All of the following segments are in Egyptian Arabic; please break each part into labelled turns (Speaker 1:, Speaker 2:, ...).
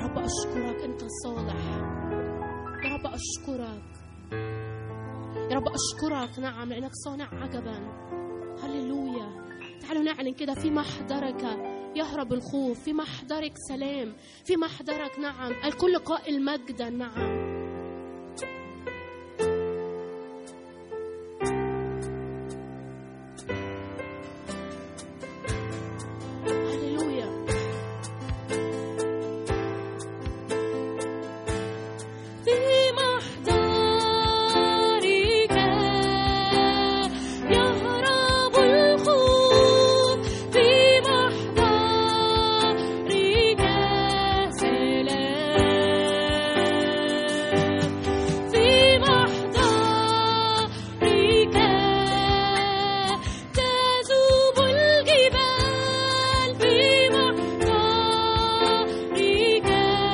Speaker 1: رب أشكرك أنت صالح يا رب أشكرك يا رب أشكرك نعم لأنك صانع عجبا هللويا تعالوا نعلن كده في محضرك يهرب الخوف في محضرك سلام في محضرك نعم الكل قائل مجدا نعم هللويا في محضرك يهرب الخوف في محضرك سلام في محضرك تذوب الجبال في محضرك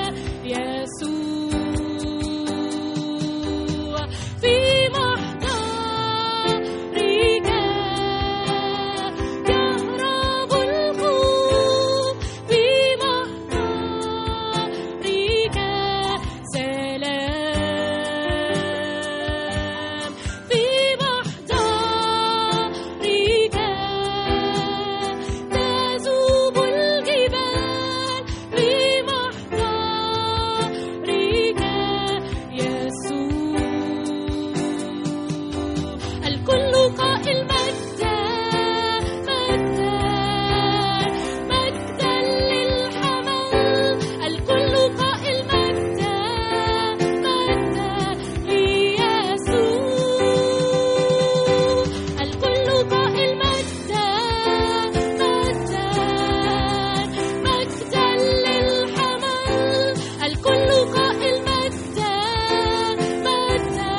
Speaker 1: يسوع في محضرك يهرب الخوف في محضرك سلام في محضرك تذوب الجبال في محضرك يسوع الكل قائل مجدا مجدا مجدا للحمل الكل قائل مجدا مجدا ليسوع الكل قائل مجدا مجدا مجدا للحمل الكل قائل مجدا مجدا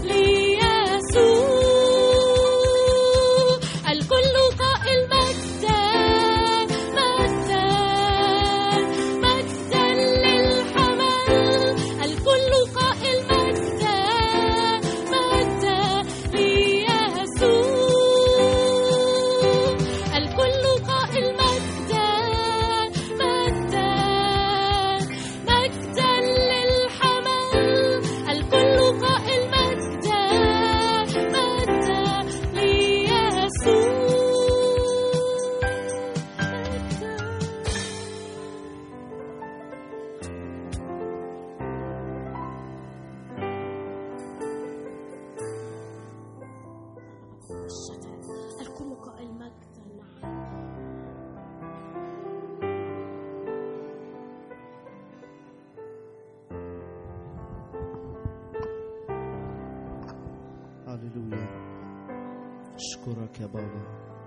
Speaker 1: ليسوع الكل قائل مجدا مجدا مجدا للحمل الكل قائل مجدا مجدا ليسوع الكل قائل مجدا مجدا مجدا للحمل الكل قائل مجدا مجدا ليسوع الكل قائل مجدا نعم
Speaker 2: هللويا اشكرك يا بابا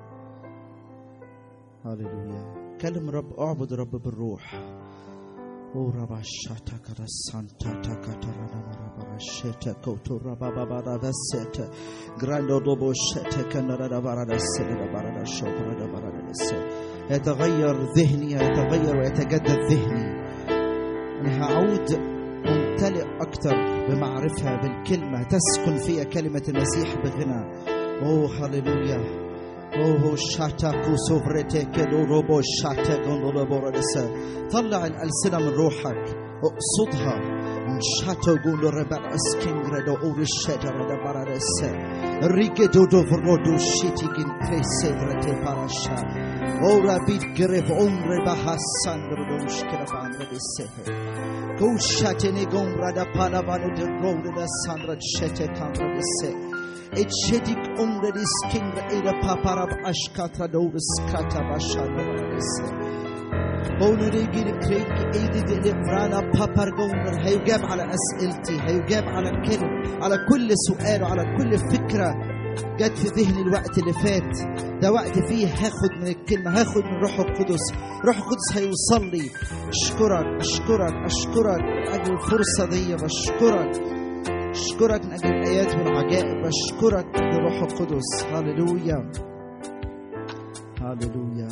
Speaker 2: هللويا كلم رب اعبد رب بالروح او ربا شاتا كرا سانتا تاكا ترانا مرا شتا كوتو ربا بابا دا سيتا جراندو دوبو شتا كنرا دا برا دا سيتا برا دا شوبرا دا برا دا سيتا يتغير ذهني يتغير ويتجدد ذهني انا هعود ممتلئ أكثر بمعرفة بالكلمة تسكن فيها كلمة المسيح بغنى أوه هللويا أوه شاتا كوسوفرتي كدو روبو شاتا غندولو بوردسا طلع الألسنة من روحك اقصدها شاتا غندو ربع اسكينغرا دو أور الشجرة دا بارادسا ريكي دو دو فرودو شيتي جن كريسي فرتي باراشا أورا بيت جريف عمر بحسان دو مشكلة بان ردي السهر Goshatene gombrada palavano de rode da sandra chete kambra de se. Et chedik omre de skingra eda paparab ashkatra dode skrata bashana de se. Bonu de gir krek ايدي de لفرانا بابر جونر هيجاب على اسئلتي هيجاب على كل على كل سؤال وعلى كل فكره جت في ذهني الوقت اللي فات ده وقت فيه هاخد من الكلمة هاخد من روح القدس روح القدس هيوصل لي أشكرك أشكرك أشكرك من أجل الفرصة دي بشكرك أشكرك من أجل الآيات والعجائب بشكرك من أجل روح القدس هللويا هللويا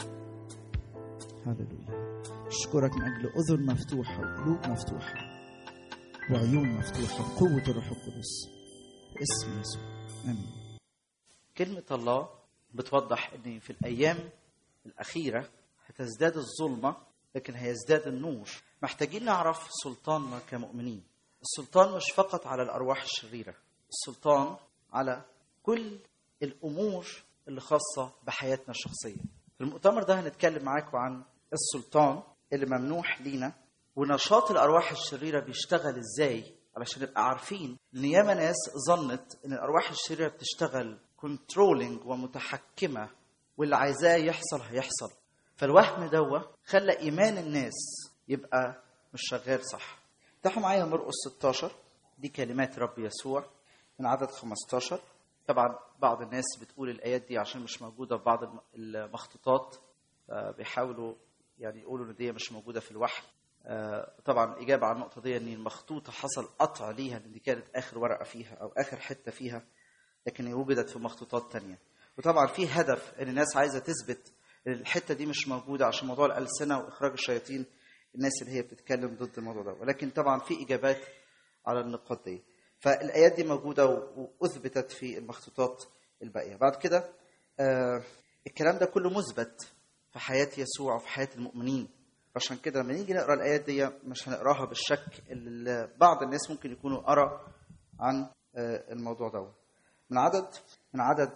Speaker 2: هللويا أشكرك من أجل أذن مفتوحة وقلوب مفتوحة وعيون مفتوحة بقوة الروح القدس باسم يسوع آمين
Speaker 3: كلمة الله بتوضح ان في الايام الاخيرة هتزداد الظلمة
Speaker 2: لكن هيزداد النور محتاجين نعرف سلطاننا كمؤمنين السلطان مش فقط على الارواح الشريره السلطان على كل الامور اللي خاصه بحياتنا الشخصيه في المؤتمر ده هنتكلم معاكم عن السلطان اللي ممنوح لينا ونشاط الارواح الشريره بيشتغل ازاي علشان نبقى عارفين ان ياما ناس ظنت ان الارواح الشريره بتشتغل كنترولينج ومتحكمه واللي عايزاه يحصل هيحصل فالوهم دوا خلى ايمان الناس يبقى مش شغال صح افتحوا معايا مرقس 16 دي كلمات رب يسوع من عدد 15 طبعا بعض الناس بتقول الايات دي عشان مش موجوده في بعض الم- المخطوطات فبيحاولوا يعني يقولوا ان دي مش موجوده في الوحي آه، طبعا الاجابه على النقطه دي ان المخطوطه حصل قطع ليها لان دي كانت اخر ورقه فيها او اخر حته فيها لكن هي وجدت في مخطوطات تانية وطبعا في هدف ان الناس عايزه تثبت ان الحته دي مش موجوده عشان موضوع الالسنه واخراج الشياطين الناس اللي هي بتتكلم ضد الموضوع ده ولكن طبعا في اجابات على النقاط دي فالايات دي موجوده و- واثبتت في المخطوطات الباقيه بعد كده آه الكلام ده كله مثبت في حياه يسوع وفي حياه المؤمنين عشان كده لما نيجي نقرا الايات دي مش هنقراها بالشك اللي بعض الناس ممكن يكونوا قرا عن آه، الموضوع ده من عدد من عدد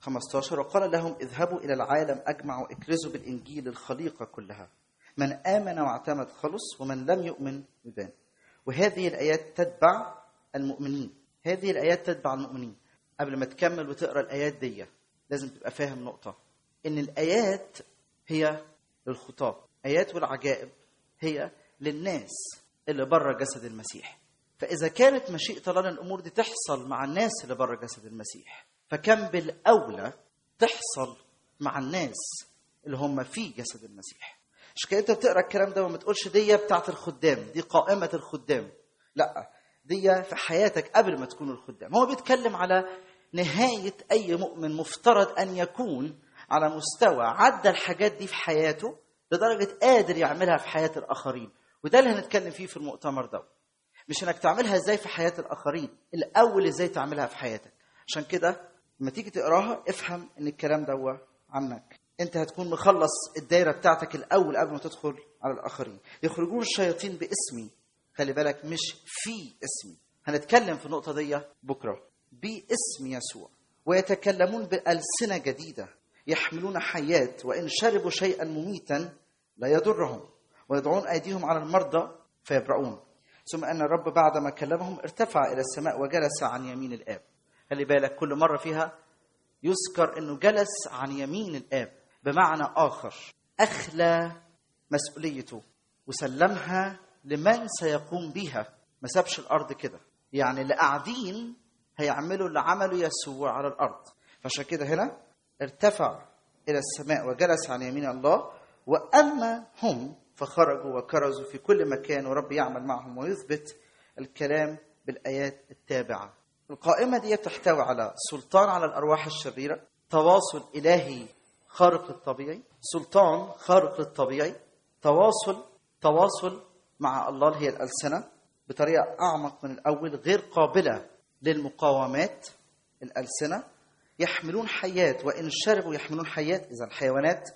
Speaker 2: 15 وقال لهم اذهبوا الى العالم اجمع واكرزوا بالانجيل الخليقه كلها من امن واعتمد خلص ومن لم يؤمن يبان وهذه الايات تتبع المؤمنين هذه الايات تتبع المؤمنين قبل ما تكمل وتقرا الايات دي لازم تبقى فاهم نقطه ان الايات هي للخطاه ايات والعجائب هي للناس اللي بره جسد المسيح فاذا كانت مشيئه الله إن الامور دي تحصل مع الناس اللي بره جسد المسيح فكم بالاولى تحصل مع الناس اللي هم في جسد المسيح مش كده انت بتقرا الكلام ده وما تقولش دي بتاعت الخدام دي قائمه الخدام لا دي في حياتك قبل ما تكون الخدام هو بيتكلم على نهايه اي مؤمن مفترض ان يكون على مستوى عدى الحاجات دي في حياته لدرجه قادر يعملها في حياه الاخرين وده اللي هنتكلم فيه في المؤتمر ده مش انك تعملها ازاي في حياه الاخرين الاول ازاي تعملها في حياتك عشان كده لما تيجي تقراها افهم ان الكلام ده عنك انت هتكون مخلص الدايره بتاعتك الاول قبل ما تدخل على الاخرين يخرجون الشياطين باسمي خلي بالك مش في اسمي هنتكلم في النقطه دي بكره باسم يسوع ويتكلمون بالسنه جديده يحملون حيات وان شربوا شيئا مميتا لا يضرهم ويضعون ايديهم على المرضى فيبرؤون ثم ان الرب بعدما كلمهم ارتفع الى السماء وجلس عن يمين الاب خلي بالك كل مره فيها يذكر انه جلس عن يمين الاب بمعنى اخر اخلى مسؤوليته وسلمها لمن سيقوم بها ما سابش الارض كده يعني اللي قاعدين هيعملوا اللي عمله يسوع على الارض فعشان كده هنا ارتفع الى السماء وجلس عن يمين الله واما هم فخرجوا وكرزوا في كل مكان ورب يعمل معهم ويثبت الكلام بالايات التابعه القائمه دي تحتوي على سلطان على الارواح الشريره تواصل الهي خارق للطبيعي سلطان خارق للطبيعي تواصل تواصل مع الله اللي هي الالسنه بطريقه اعمق من الاول غير قابله للمقاومات الالسنه يحملون حيات وان شربوا يحملون حيات اذا الحيوانات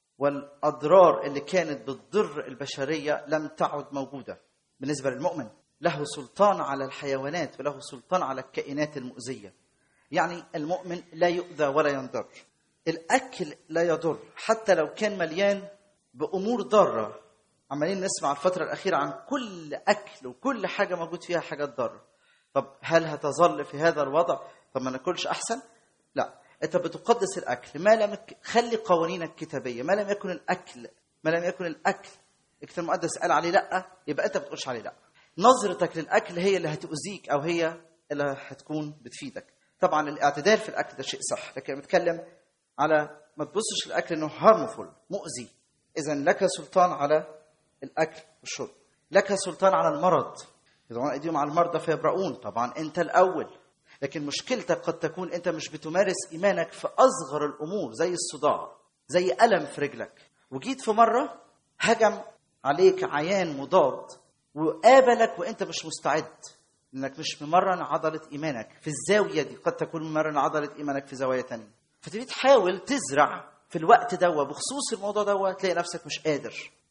Speaker 2: والاضرار اللي كانت بتضر البشريه لم تعد موجوده بالنسبه للمؤمن له سلطان على الحيوانات وله سلطان على الكائنات المؤذيه يعني المؤمن لا يؤذى ولا ينضر الاكل لا يضر حتى لو كان مليان بامور ضاره عمالين نسمع الفتره الاخيره عن كل اكل وكل حاجه موجود فيها حاجات ضاره طب هل هتظل في هذا الوضع طب ما ناكلش احسن لا انت بتقدس الاكل ما لم يك- خلي قوانينك كتابيه ما لم يكن الاكل ما لم يكن الاكل الكتاب المقدس قال عليه لا يبقى انت ما بتقولش عليه لا نظرتك للاكل هي اللي هتؤذيك او هي اللي هتكون بتفيدك طبعا الاعتدال في الاكل ده شيء صح لكن بتكلم على ما تبصش الاكل انه هارمفول مؤذي اذا لك سلطان على الاكل والشرب لك سلطان على المرض يضعون ايديهم على المرضى فيبرؤون طبعا انت الاول لكن مشكلتك قد تكون انت مش بتمارس ايمانك في اصغر الامور زي الصداع زي الم في رجلك وجيت في مره هجم عليك عيان مضاد وقابلك وانت مش مستعد انك مش ممرن عضله ايمانك في الزاويه دي قد تكون ممرن عضله ايمانك في زوايا تانية فتبتدي تحاول تزرع في الوقت ده بخصوص الموضوع ده تلاقي نفسك مش قادر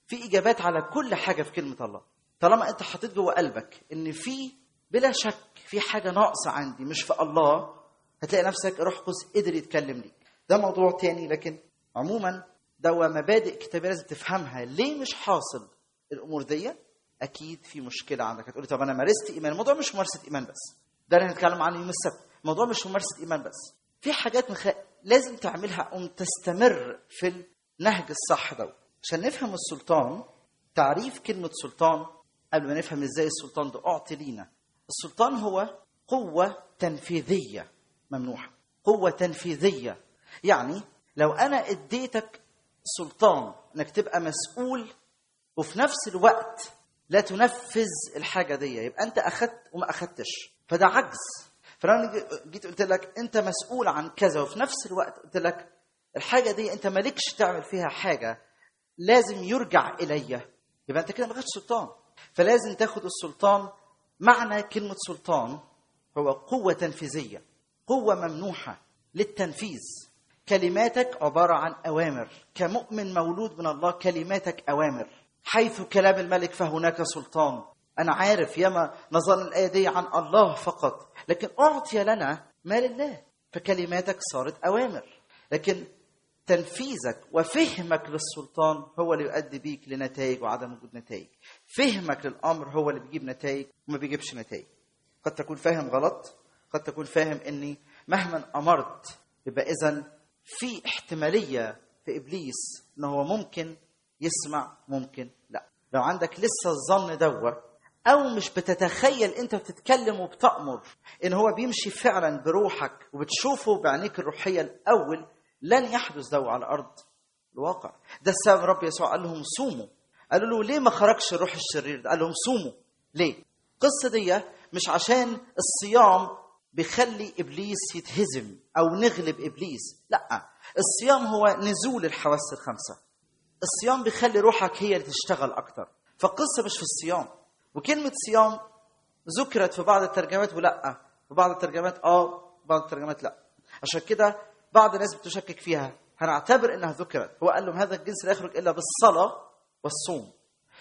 Speaker 2: في اجابات على كل حاجه في كلمه الله طالما انت حطيت جوه قلبك ان في بلا شك في حاجه ناقصه عندي مش في الله هتلاقي نفسك روح قدس قدر يتكلم ليك ده موضوع تاني لكن عموما ده مبادئ كتابيه لازم تفهمها ليه مش حاصل الامور دي اكيد في مشكله عندك هتقولي طب انا مارست ايمان الموضوع مش ممارسه ايمان بس ده اللي هنتكلم عنه يوم السبت الموضوع مش ممارسه ايمان بس في حاجات مخ... لازم تعملها أم تستمر في النهج الصح ده عشان نفهم السلطان تعريف كلمة سلطان قبل ما نفهم ازاي السلطان ده أعطي لينا السلطان هو قوة تنفيذية ممنوحة قوة تنفيذية يعني لو أنا اديتك سلطان انك تبقى مسؤول وفي نفس الوقت لا تنفذ الحاجة دي يبقى أنت أخدت وما أخدتش فده عجز فلو جيت قلت لك انت مسؤول عن كذا وفي نفس الوقت قلت لك الحاجه دي انت مالكش تعمل فيها حاجه لازم يرجع الي يبقى انت كده ما خدتش سلطان فلازم تاخد السلطان معنى كلمه سلطان هو قوه تنفيذيه قوه ممنوحه للتنفيذ كلماتك عباره عن اوامر كمؤمن مولود من الله كلماتك اوامر حيث كلام الملك فهناك سلطان انا عارف ياما نظرنا الايه دي عن الله فقط لكن اعطي لنا ما لله فكلماتك صارت اوامر لكن تنفيذك وفهمك للسلطان هو اللي يؤدي بيك لنتائج وعدم وجود نتائج فهمك للامر هو اللي بيجيب نتائج وما بيجيبش نتائج قد تكون فاهم غلط قد تكون فاهم اني مهما امرت يبقى اذا في احتماليه في ابليس ان هو ممكن يسمع ممكن لا لو عندك لسه الظن دوت او مش بتتخيل انت بتتكلم وبتامر ان هو بيمشي فعلا بروحك وبتشوفه بعينيك الروحيه الاول لن يحدث ده على ارض الواقع ده السبب رب يسوع قال لهم صوموا قالوا له ليه ما خرجش الروح الشرير ده قال لهم صوموا ليه القصه دي مش عشان الصيام بيخلي ابليس يتهزم او نغلب ابليس لا الصيام هو نزول الحواس الخمسه الصيام بيخلي روحك هي اللي تشتغل اكتر فالقصه مش في الصيام وكلمة صيام ذكرت في بعض الترجمات ولا في بعض الترجمات اه بعض الترجمات لا عشان كده بعض الناس بتشكك فيها هنعتبر انها ذكرت هو قال لهم هذا الجنس لا يخرج الا بالصلاة والصوم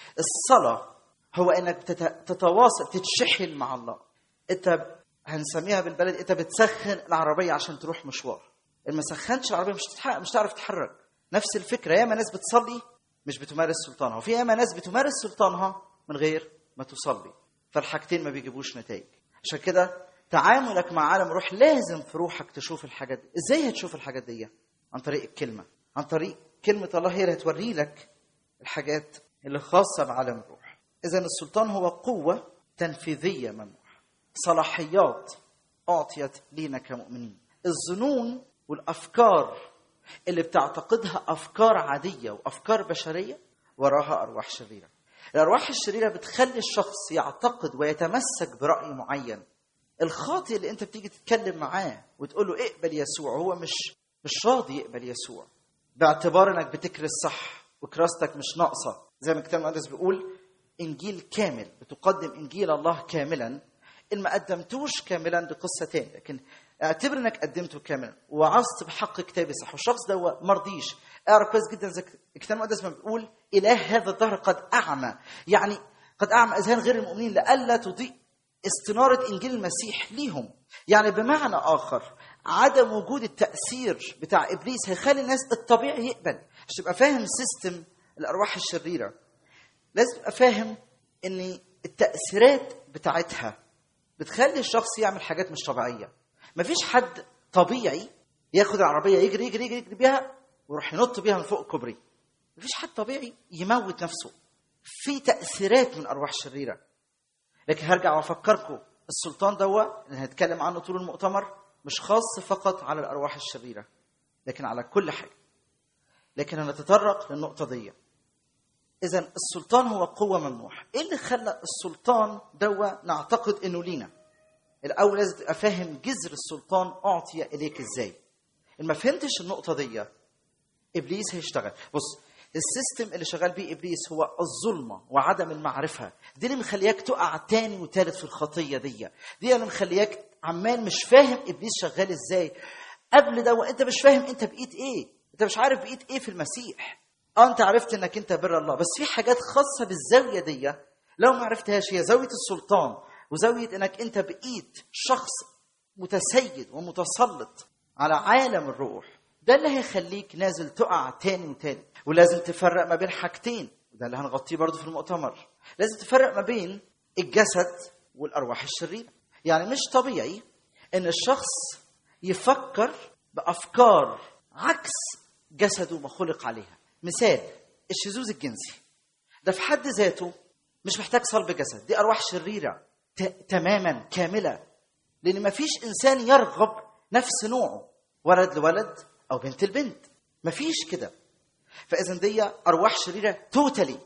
Speaker 2: الصلاة هو انك تتواصل تتشحن مع الله انت هنسميها بالبلد انت بتسخن العربية عشان تروح مشوار ما سخنتش العربية مش تتحرك مش تعرف تتحرك نفس الفكرة ياما ناس بتصلي مش بتمارس سلطانها وفي ياما ناس بتمارس سلطانها من غير ما تصلي فالحاجتين ما بيجيبوش نتائج عشان كده تعاملك مع عالم الروح لازم في روحك تشوف الحاجات دي ازاي هتشوف الحاجات دي عن طريق الكلمه عن طريق كلمه الله هي اللي هتوري لك الحاجات اللي خاصه بعالم الروح اذا السلطان هو قوه تنفيذيه ممنوحه صلاحيات اعطيت لينا كمؤمنين الظنون والافكار اللي بتعتقدها افكار عاديه وافكار بشريه وراها ارواح شريره الارواح الشريره بتخلي الشخص يعتقد ويتمسك براي معين الخاطئ اللي انت بتيجي تتكلم معاه وتقول له اقبل يسوع هو مش مش راضي يقبل يسوع باعتبار انك بتكرس صح وكراستك مش ناقصه زي ما الكتاب المقدس بيقول انجيل كامل بتقدم انجيل الله كاملا ان ما قدمتوش كاملا دي قصه تاني لكن اعتبر انك قدمته كاملا وعظت بحق كتابي صح والشخص ده مرضيش اعرف كويس جدا زي الكتاب المقدس ما بيقول اله هذا الدهر قد اعمى يعني قد اعمى اذهان غير المؤمنين لئلا تضيء استناره انجيل المسيح ليهم يعني بمعنى اخر عدم وجود التاثير بتاع ابليس هيخلي الناس الطبيعي يقبل عشان تبقى فاهم سيستم الارواح الشريره لازم تبقى فاهم ان التاثيرات بتاعتها بتخلي الشخص يعمل حاجات مش طبيعيه مفيش حد طبيعي ياخد العربيه يجري يجري يجري, يجري بيها ويروح ينط بيها من فوق الكوبري مفيش حد طبيعي يموت نفسه في تاثيرات من ارواح شريره لكن هرجع وافكركم السلطان دوا اللي هنتكلم عنه طول المؤتمر مش خاص فقط على الارواح الشريره لكن على كل حاجه لكن هنتطرق للنقطه دي اذا السلطان هو قوه ممنوحه ايه اللي خلى السلطان دوا نعتقد انه لينا الاول لازم تبقى فاهم جذر السلطان اعطي اليك ازاي ان ما فهمتش النقطه دي ابليس هيشتغل بص السيستم اللي شغال بيه ابليس هو الظلمه وعدم المعرفه دي اللي مخلياك تقع تاني وتالت في الخطيه دي دي اللي مخلياك عمال مش فاهم ابليس شغال ازاي قبل ده وانت مش فاهم انت بقيت ايه انت مش عارف بقيت ايه في المسيح اه انت عرفت انك انت بر الله بس في حاجات خاصه بالزاويه دي لو ما عرفتهاش هي زاويه السلطان وزاويه انك انت بقيت شخص متسيد ومتسلط على عالم الروح ده اللي هيخليك نازل تقع تاني وتاني ولازم تفرق ما بين حاجتين وده اللي هنغطيه برضه في المؤتمر لازم تفرق ما بين الجسد والارواح الشريره يعني مش طبيعي ان الشخص يفكر بافكار عكس جسده ما خلق عليها مثال الشذوذ الجنسي ده في حد ذاته مش محتاج صلب جسد دي ارواح شريره ت- تماما كامله لان ما فيش انسان يرغب نفس نوعه ولد لولد او بنت لبنت ما فيش كده فاذا دي ارواح شريره توتالي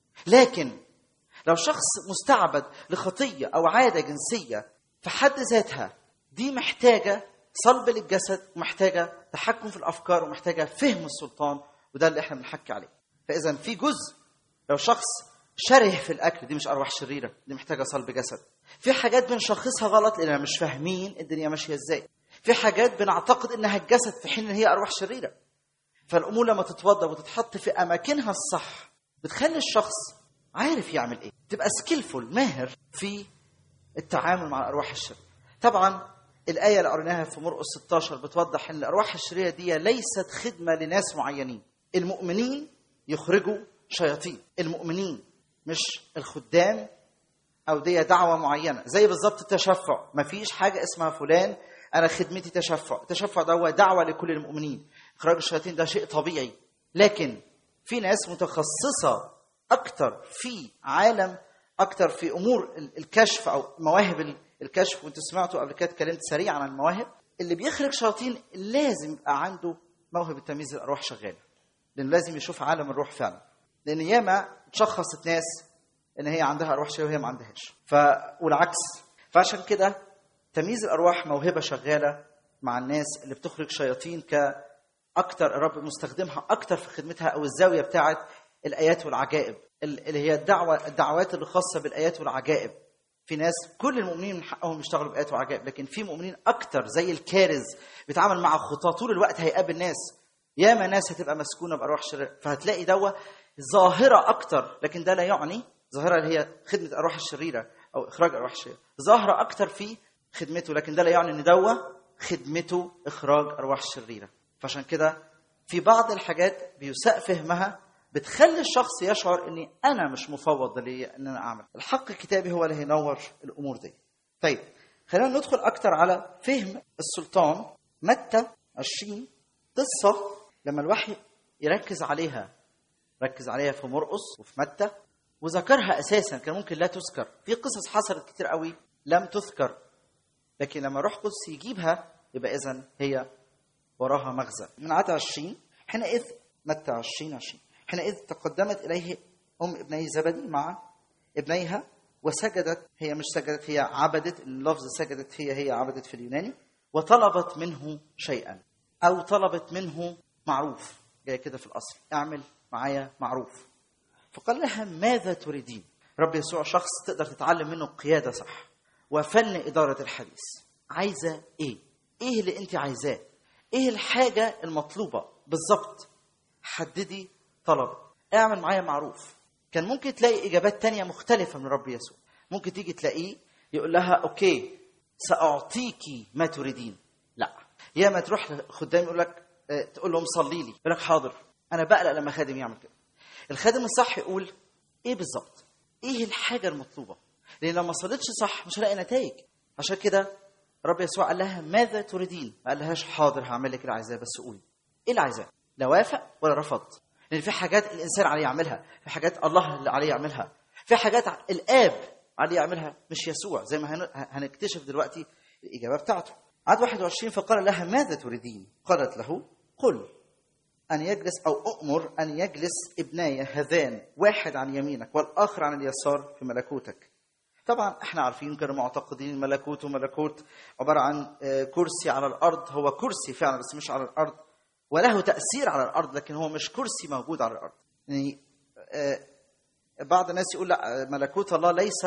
Speaker 2: لكن لو شخص مستعبد لخطيه او عاده جنسيه في حد ذاتها دي محتاجه صلب للجسد ومحتاجه تحكم في الافكار ومحتاجه فهم السلطان وده اللي احنا بنحكي عليه فاذا في جزء لو شخص شره في الاكل دي مش ارواح شريره دي محتاجه صلب جسد في حاجات بنشخصها غلط لاننا مش فاهمين الدنيا ماشيه ازاي في حاجات بنعتقد انها الجسد في حين ان هي ارواح شريره فالامور لما تتوضا وتتحط في اماكنها الصح بتخلي الشخص عارف يعمل ايه تبقى سكيلفول ماهر في التعامل مع الارواح الشريره طبعا الايه اللي قريناها في مرقس 16 بتوضح ان الارواح الشريره دي ليست خدمه لناس معينين المؤمنين يخرجوا شياطين المؤمنين مش الخدام او دي دعوه معينه زي بالظبط التشفع مفيش حاجه اسمها فلان انا خدمتي تشفع التشفع ده هو دعوه لكل المؤمنين اخراج الشياطين ده شيء طبيعي لكن في ناس متخصصه اكتر في عالم اكتر في امور ال- الكشف او مواهب ال- الكشف وانتوا سمعتوا قبل كده اتكلمت سريعا عن المواهب اللي بيخرج شياطين لازم يبقى عنده موهبه تمييز الارواح شغاله لانه لازم يشوف عالم الروح فعلا لان ياما تشخصت ناس ان هي عندها ارواح شريره وهي ما عندهاش ف والعكس فعشان كده تمييز الارواح موهبه شغاله مع الناس اللي بتخرج شياطين كاكتر الرب مستخدمها اكتر في خدمتها او الزاويه بتاعه الايات والعجائب ال- اللي هي الدعوه الدعوات اللي خاصه بالايات والعجائب في ناس كل المؤمنين من حقهم يشتغلوا بايات وعجائب لكن في مؤمنين اكتر زي الكارز بيتعامل مع خطاه طول الوقت هيقابل ناس ياما ناس هتبقى مسكونه بارواح شريره فهتلاقي دوا ظاهره اكتر لكن ده لا يعني ظاهره اللي هي خدمه الارواح الشريره او اخراج ارواح الشريره ظاهره اكتر في خدمته لكن ده لا يعني ان دوا خدمته اخراج ارواح الشريره فعشان كده في بعض الحاجات بيساء فهمها بتخلي الشخص يشعر اني انا مش مفوض لي ان انا اعمل الحق الكتابي هو اللي هينور الامور دي طيب خلينا ندخل اكتر على فهم السلطان متى 20 قصه لما الوحي يركز عليها ركز عليها في مرقس وفي متى وذكرها اساسا كان ممكن لا تذكر في قصص حصلت كتير قوي لم تذكر لكن لما روح قدس يجيبها يبقى اذا هي وراها مغزى من عدد 20 حينئذ متى 20 20 حينئذ تقدمت اليه ام ابني زبدي مع ابنيها وسجدت هي مش سجدت هي عبدت اللفظ سجدت هي هي عبدت في اليوناني وطلبت منه شيئا او طلبت منه معروف جاي كده في الاصل اعمل معايا معروف فقال لها ماذا تريدين رب يسوع شخص تقدر تتعلم منه القياده صح وفن اداره الحديث عايزه ايه ايه اللي انت عايزاه ايه الحاجه المطلوبه بالظبط حددي طلبك اعمل معايا معروف كان ممكن تلاقي اجابات تانية مختلفه من رب يسوع ممكن تيجي تلاقيه يقول لها اوكي ساعطيكي ما تريدين لا يا ما تروح لخدام يقول لك آه، تقول لهم صلي لي يقول لك حاضر انا بقلق لما خادم يعمل كده الخادم الصح يقول ايه بالظبط ايه الحاجه المطلوبه لان لو ما صليتش صح مش هلاقي نتائج عشان كده رب يسوع قال لها ماذا تريدين ما قالهاش حاضر هعمل لك اللي عايزاه بس قولي ايه اللي عايزاه لا وافق ولا رفض لان في حاجات الانسان عليه يعملها في حاجات الله اللي عليه يعملها في حاجات الاب عليه يعملها مش يسوع زي ما هن- هنكتشف دلوقتي الاجابه بتاعته عدد 21 فقال لها ماذا تريدين قالت له قل أن يجلس أو أؤمر أن يجلس ابناي هذان واحد عن يمينك والآخر عن اليسار في ملكوتك طبعا احنا عارفين كانوا معتقدين الملكوت وملكوت عبارة عن آه، كرسي على الأرض هو كرسي فعلا بس مش على الأرض وله تأثير على الأرض لكن هو مش كرسي موجود على الأرض يعني آه، بعض الناس يقول لا آه، ملكوت الله ليس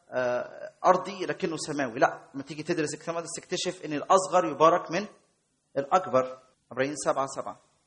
Speaker 2: آه، أرضي لكنه سماوي لا لما تيجي تدرس الكتاب المقدس تكتشف أن الأصغر يبارك من الأكبر عبرين سبعة سبعة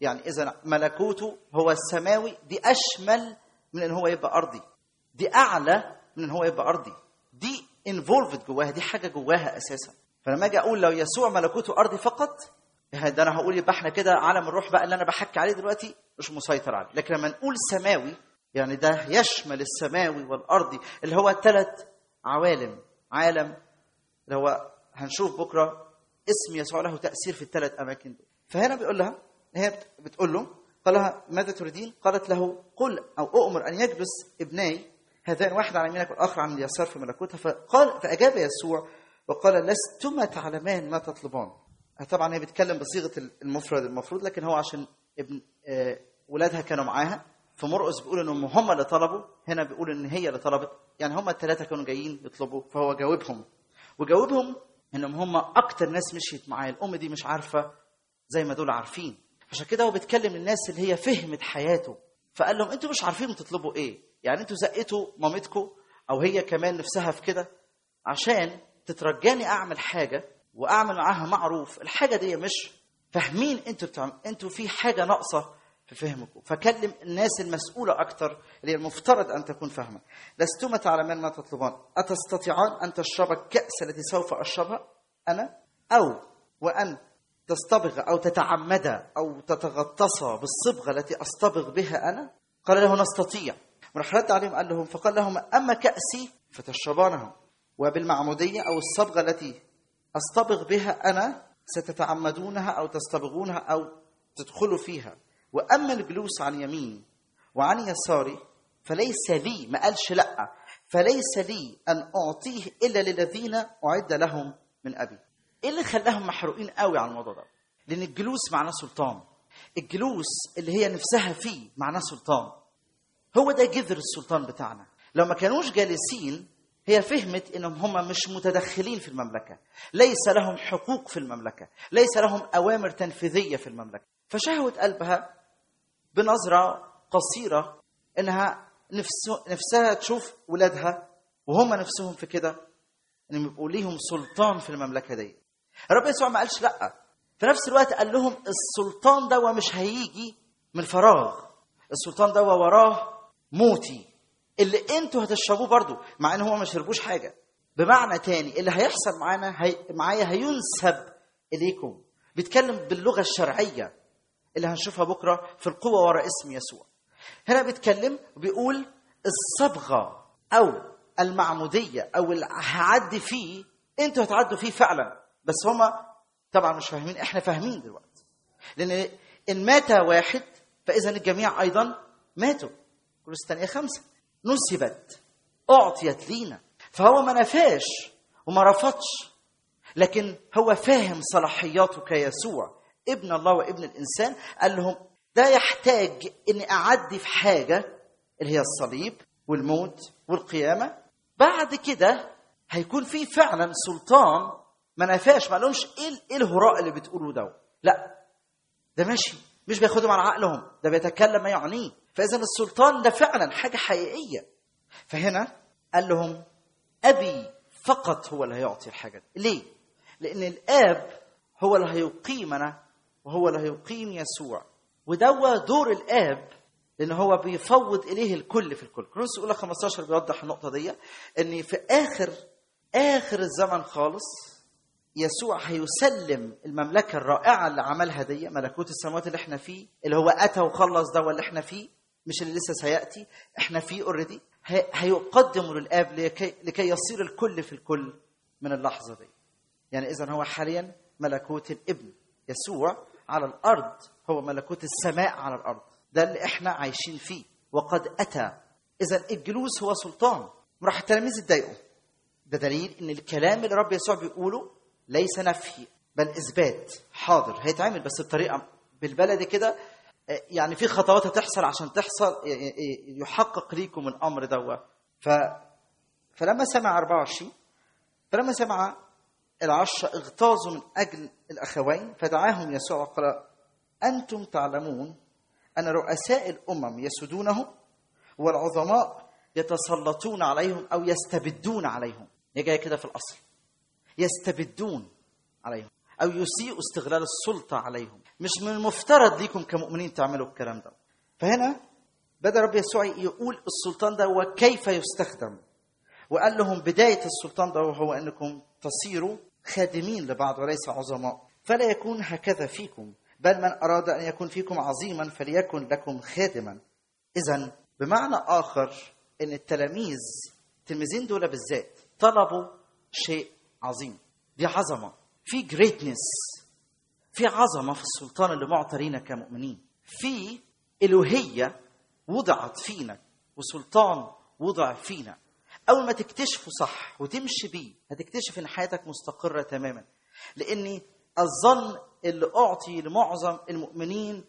Speaker 2: يعني اذا ملكوته هو السماوي دي اشمل من ان هو يبقى ارضي دي اعلى من ان هو يبقى ارضي دي انفولفد جواها دي حاجه جواها اساسا فلما اجي اقول لو يسوع ملكوته ارضي فقط ده انا هقول يبقى احنا كده عالم الروح بقى اللي انا بحكي عليه دلوقتي مش مسيطر عليه لكن لما نقول سماوي يعني ده يشمل السماوي والارضي اللي هو ثلاث عوالم عالم اللي هو هنشوف بكره اسم يسوع له تاثير في الثلاث اماكن دول فهنا بيقول لها هي بت- بتقول له قال لها ماذا تريدين؟ قالت له قل او اؤمر ان يجلس ابناي هذان واحد على يمينك والاخر عن اليسار في ملكوتها فقال فاجاب يسوع وقال لستما تعلمان ما تطلبان طبعا هي بتتكلم بصيغه المفرد المفروض لكن هو عشان ابن آه، ولادها كانوا معاها في مرقس بيقول انهم هم اللي طلبوا هنا بيقول ان هي اللي طلبت يعني هم الثلاثه كانوا جايين يطلبوا فهو جاوبهم وجاوبهم انهم هم اكتر ناس مشيت معاه الام دي مش عارفه زي ما دول عارفين عشان كده هو بيتكلم للناس اللي هي فهمت حياته فقال لهم انتوا مش عارفين تطلبوا ايه يعني انتوا زقتوا مامتكم او هي كمان نفسها في كده عشان تترجاني اعمل حاجه واعمل معاها معروف الحاجه دي مش فاهمين انتوا بتعمل انتوا في حاجه ناقصه في فهمكم فكلم الناس المسؤوله اكتر اللي هي المفترض ان تكون فاهمه لستما تعلمان ما تطلبان اتستطيعان ان تشربا الكاس التي سوف اشربها انا او وان تصطبغ او تتعمد او تتغطس بالصبغه التي اصطبغ بها انا قال له نستطيع وراح رد عليهم قال لهم فقال لهم اما كاسي فتشربانها وبالمعموديه او الصبغه التي اصطبغ بها انا ستتعمدونها او تصطبغونها او تدخلوا فيها واما الجلوس عن يميني وعن يساري فليس لي ما قالش لا فليس لي ان اعطيه الا للذين اعد لهم من ابي ايه اللي خلاهم محروقين قوي على الموضوع ده لان الجلوس معناه سلطان الجلوس اللي هي نفسها فيه معناه سلطان هو ده جذر السلطان بتاعنا لو ما كانوش جالسين هي فهمت انهم هم مش متدخلين في المملكه ليس لهم حقوق في المملكه ليس لهم اوامر تنفيذيه في المملكه فشهوت قلبها بنظره قصيره انها نفسه نفسها تشوف ولادها وهم نفسهم في كده انهم يبقوا ليهم سلطان في المملكه دي الرب يسوع ما قالش لا في نفس الوقت قال لهم السلطان ده مش هيجي من فراغ السلطان ده وراه موتي اللي انتوا هتشربوه برضو مع ان هو ما شربوش حاجه بمعنى تاني اللي هيحصل معانا هي... معايا هينسب اليكم بيتكلم باللغه الشرعيه اللي هنشوفها بكره في القوه ورا اسم يسوع هنا بيتكلم بيقول الصبغه او المعموديه او اللي هعدي فيه انتوا هتعدوا فيه فعلا بس هما طبعا مش فاهمين احنا فاهمين دلوقتي لان ان مات واحد فاذا الجميع ايضا ماتوا كورنثوس خمسة نسبت أعطيت لينا فهو ما نفاش وما رفضش لكن هو فاهم صلاحياته كيسوع ابن الله وابن الإنسان قال لهم ده يحتاج إني أعدي في حاجة اللي هي الصليب والموت والقيامة بعد كده هيكون في فعلا سلطان ما نفاش ما لهمش ايه ايه الهراء اللي بتقولوا ده لا ده ماشي مش بياخدهم على عقلهم ده بيتكلم ما يعنيه فاذا السلطان ده فعلا حاجه حقيقيه فهنا قال لهم ابي فقط هو اللي هيعطي الحاجه دي ليه لان الاب هو اللي هيقيمنا وهو اللي هيقيم يسوع وده دور الاب لان هو بيفوض اليه الكل في الكل كرونس اولى 15 بيوضح النقطه دي ان في اخر اخر الزمن خالص يسوع هيسلم المملكة الرائعة اللي عملها دي ملكوت السماوات اللي احنا فيه اللي هو أتى وخلص ده اللي احنا فيه مش اللي لسه سيأتي احنا فيه اوريدي هيقدم للآب لكي, لكي يصير الكل في الكل من اللحظة دي يعني إذا هو حاليا ملكوت الابن يسوع على الأرض هو ملكوت السماء على الأرض ده اللي احنا عايشين فيه وقد أتى إذا الجلوس هو سلطان راح التلاميذ اتضايقوا ده دليل ان الكلام اللي رب يسوع بيقوله ليس نفي بل اثبات حاضر هيتعمل بس بطريقه بالبلدي كده يعني في خطوات هتحصل عشان تحصل يحقق ليكم الامر دوا ف فلما سمع 24 فلما سمع العشرة اغتاظوا من أجل الأخوين فدعاهم يسوع وقال أنتم تعلمون أن رؤساء الأمم يسودونهم والعظماء يتسلطون عليهم أو يستبدون عليهم هي جاية كده في الأصل يستبدون عليهم او يسيئوا استغلال السلطه عليهم مش من المفترض ليكم كمؤمنين تعملوا الكلام ده فهنا بدا رب يسوع يقول السلطان ده وكيف يستخدم وقال لهم بدايه السلطان ده هو انكم تصيروا خادمين لبعض وليس عظماء فلا يكون هكذا فيكم بل من اراد ان يكون فيكم عظيما فليكن لكم خادما اذا بمعنى اخر ان التلاميذ التلميذين دول بالذات طلبوا شيء عظيم دي عظمه في جريتنس في عظمه في السلطان اللي معطى لينا كمؤمنين في الوهيه وضعت فينا وسلطان وضع فينا اول ما تكتشفه صح وتمشي بيه هتكتشف ان حياتك مستقره تماما لاني الظن اللي اعطي لمعظم المؤمنين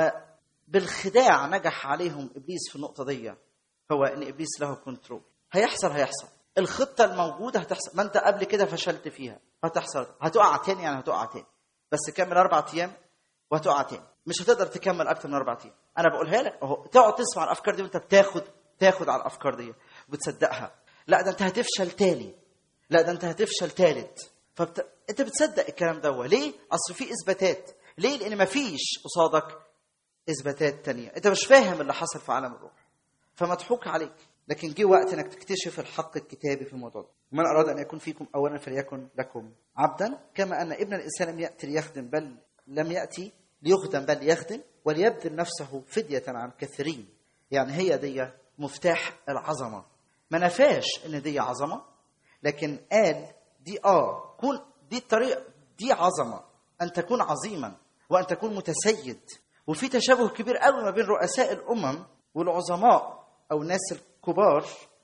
Speaker 2: وبالخداع نجح عليهم ابليس في النقطه دي هو ان ابليس له كنترول هيحصل هيحصل الخطه الموجوده هتحصل ما انت قبل كده فشلت فيها هتحصل هتقع تاني يعني هتقع تاني بس كمل اربع ايام وهتقع تاني مش هتقدر تكمل اكتر من اربع ايام انا بقولها لك اهو تقعد تسمع الافكار دي وانت بتاخد تاخد على الافكار دي وبتصدقها لا ده انت هتفشل تاني لا ده انت هتفشل تالت فبت... انت بتصدق الكلام ده ليه اصل في اثباتات ليه لان مفيش قصادك اثباتات تانية انت مش فاهم اللي حصل في عالم الروح فمضحوك عليك لكن جه وقت انك تكتشف الحق الكتابي في الموضوع ده من اراد ان يكون فيكم اولا فليكن لكم عبدا كما ان ابن الانسان لم ياتي ليخدم بل لم ياتي ليخدم بل ليخدم وليبذل نفسه فديه عن كثيرين يعني هي دي مفتاح العظمه ما نفاش ان دي عظمه لكن قال دي اه كون دي الطريقه دي عظمه ان تكون عظيما وان تكون متسيد وفي تشابه كبير قوي ما بين رؤساء الامم والعظماء او الناس الكبار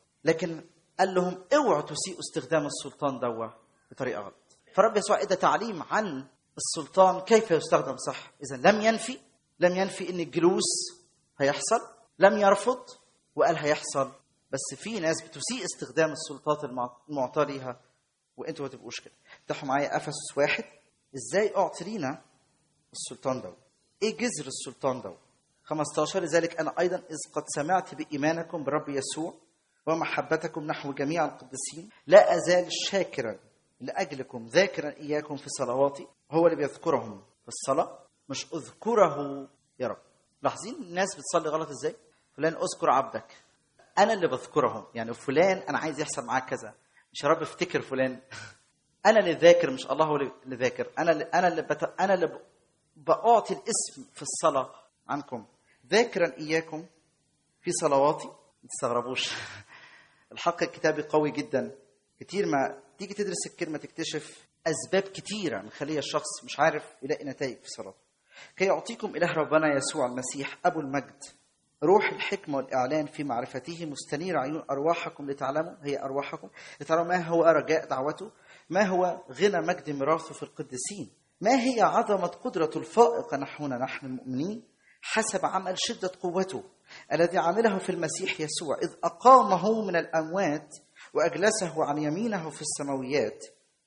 Speaker 2: لكن قال لهم اوعوا تسيئوا استخدام السلطان دوا بطريقه غلط فرب يسوع ادى تعليم عن السلطان كيف يستخدم صح اذا لم ينفي لم ينفي ان الجلوس هيحصل لم يرفض وقال هيحصل بس في ناس بتسيء استخدام السلطات المعطاه ليها وانتوا ما تبقوش كده افتحوا معايا افسس واحد ازاي اعطي لينا السلطان ده ايه جذر السلطان ده 15 لذلك انا ايضا اذ قد سمعت بايمانكم بالرب يسوع ومحبتكم نحو جميع القديسين لا ازال شاكرا لاجلكم ذاكرا اياكم في صلواتي هو اللي بيذكرهم في الصلاه مش اذكره يا رب لاحظين الناس بتصلي غلط ازاي فلان اذكر عبدك انا اللي بذكرهم يعني فلان انا عايز يحصل معاك كذا مش يا رب افتكر فلان انا اللي ذاكر مش الله هو اللي ذاكر انا اللي انا اللي بت... انا اللي بعطي الاسم في الصلاه عنكم ذاكرا اياكم في صلواتي ما تستغربوش الحق الكتابي قوي جدا كتير ما تيجي تدرس الكلمه تكتشف اسباب كتيره مخليه الشخص مش عارف يلاقي نتائج في صلاته كي يعطيكم اله ربنا يسوع المسيح ابو المجد روح الحكمة والإعلان في معرفته مستنير عيون أرواحكم لتعلموا هي أرواحكم لتعلموا ما هو رجاء دعوته ما هو غنى مجد ميراثه في القديسين ما هي عظمة قدرة الفائقة نحونا نحن المؤمنين حسب عمل شدة قوته الذي عمله في المسيح يسوع إذ أقامه من الأموات وأجلسه عن يمينه في السماويات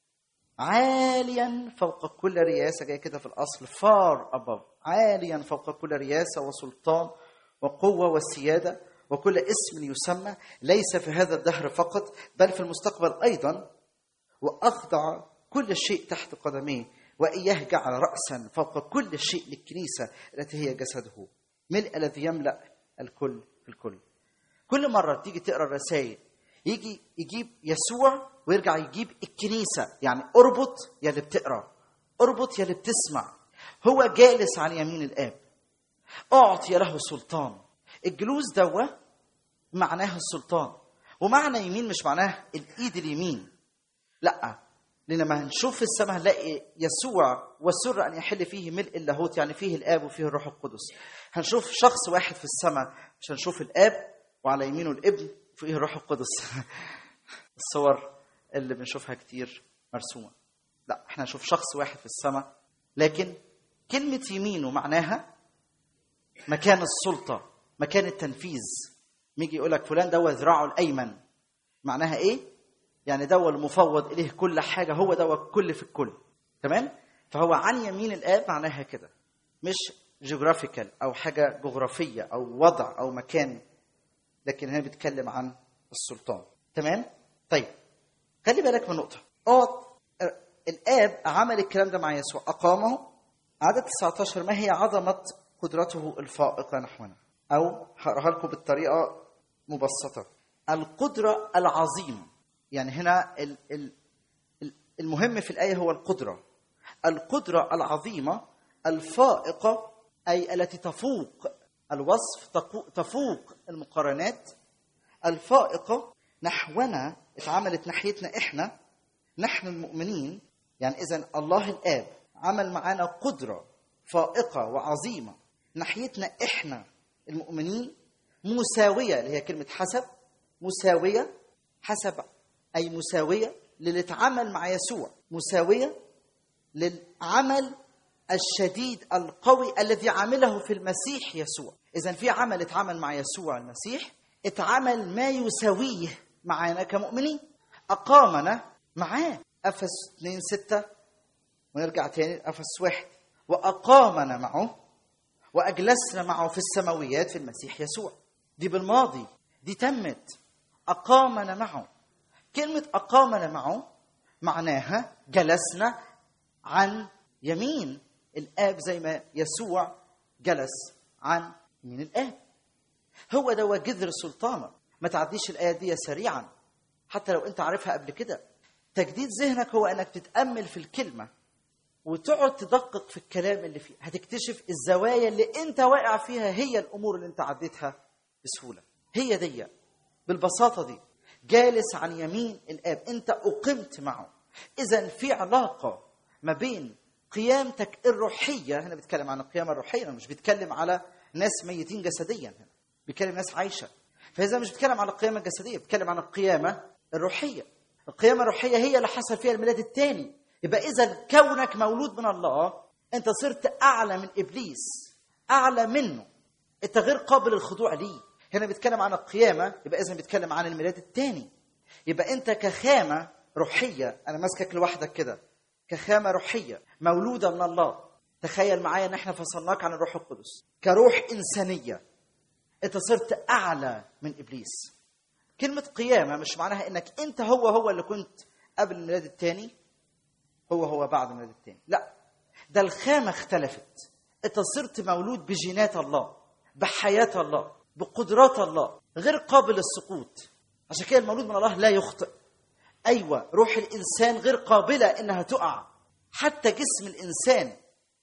Speaker 2: عاليا فوق كل رياسة جاي كده في الأصل far above عاليا فوق كل رياسة وسلطان وقوة والسيادة وكل اسم يسمى ليس في هذا الدهر فقط بل في المستقبل أيضا وأخضع كل شيء تحت قدميه وإياه جعل رأسا فوق كل شيء للكنيسة التي هي جسده ملء الذي يملأ الكل في الكل كل مرة تيجي تقرأ الرسائل يجي يجيب يسوع ويرجع يجيب الكنيسة يعني اربط يا اللي بتقرأ اربط يا اللي بتسمع هو جالس على يمين الآب أعطي له سلطان الجلوس دوا معناه السلطان ومعنى يمين مش معناه الإيد اليمين لا لما هنشوف في السماء هنلاقي يسوع وسر أن يحل فيه ملء اللاهوت يعني فيه الآب وفيه الروح القدس هنشوف شخص واحد في السماء مش هنشوف الآب وعلى يمينه الابن وفيه الروح القدس الصور اللي بنشوفها كتير مرسومة لا احنا هنشوف شخص واحد في السماء لكن كلمة يمينه معناها مكان السلطة مكان التنفيذ يجي يقول لك فلان ده ذراعه الأيمن معناها إيه؟ يعني ده المفوض إليه كل حاجة هو ده الكل في الكل تمام؟ فهو عن يمين الآب معناها كده مش جغرافيكال أو حاجة جغرافية أو وضع أو مكان لكن هنا بيتكلم عن السلطان تمام؟ طيب خلي بالك من نقطة اقعد الاب عمل الكلام ده مع يسوع اقامه عدد 19 ما هي عظمه قدرته الفائقه نحونا او هقراها لكم بالطريقه مبسطه القدره العظيمه يعني هنا ال- ال- ال- المهم في الايه هو القدره القدره العظيمه الفائقه اي التي تفوق الوصف تقو- تفوق المقارنات الفائقه نحونا اتعملت ناحيتنا احنا نحن المؤمنين يعني اذا الله الاب عمل معانا قدره فائقه وعظيمه ناحيتنا احنا المؤمنين مساويه اللي هي كلمه حسب مساويه حسب اي مساويه للي اتعمل مع يسوع مساويه للعمل الشديد القوي الذي عمله في المسيح يسوع اذا في عمل اتعمل مع يسوع المسيح اتعمل ما يساويه معنا كمؤمنين اقامنا معاه افس 2 6 ونرجع تاني افس واحد واقامنا معه واجلسنا معه في السماويات في المسيح يسوع دي بالماضي دي تمت اقامنا معه كلمه اقامنا معه معناها جلسنا عن يمين الاب زي ما يسوع جلس عن يمين الاب هو ده هو جذر سلطانك ما تعديش الايه دي سريعا حتى لو انت عارفها قبل كده تجديد ذهنك هو انك تتامل في الكلمه وتقعد تدقق في الكلام اللي فيه هتكتشف الزوايا اللي انت واقع فيها هي الامور اللي انت عديتها بسهوله هي دي بالبساطه دي جالس عن يمين الاب انت اقمت معه اذا في علاقه ما بين قيامتك الروحيه هنا بيتكلم عن القيامه الروحيه أنا مش بيتكلم على ناس ميتين جسديا هنا بيتكلم ناس عايشه فاذا مش بيتكلم عن القيامه الجسديه بيتكلم عن القيامه الروحيه القيامه الروحيه هي اللي حصل فيها الميلاد الثاني يبقى اذا كونك مولود من الله انت صرت اعلى من ابليس اعلى منه انت غير قابل للخضوع ليه هنا بيتكلم عن القيامه يبقى اذا بيتكلم عن الميلاد الثاني يبقى انت كخامه روحيه انا ماسكك لوحدك كده كخامه روحيه مولوده من الله تخيل معايا ان احنا فصلناك عن الروح القدس كروح انسانيه انت صرت اعلى من ابليس كلمه قيامه مش معناها انك انت هو هو اللي كنت قبل الميلاد الثاني هو هو بعد الميلاد الثاني لا ده الخامه اختلفت انت صرت مولود بجينات الله بحياه الله بقدرات الله غير قابل للسقوط عشان كده المولود من الله لا يخطئ ايوه روح الانسان غير قابله انها تقع حتى جسم الانسان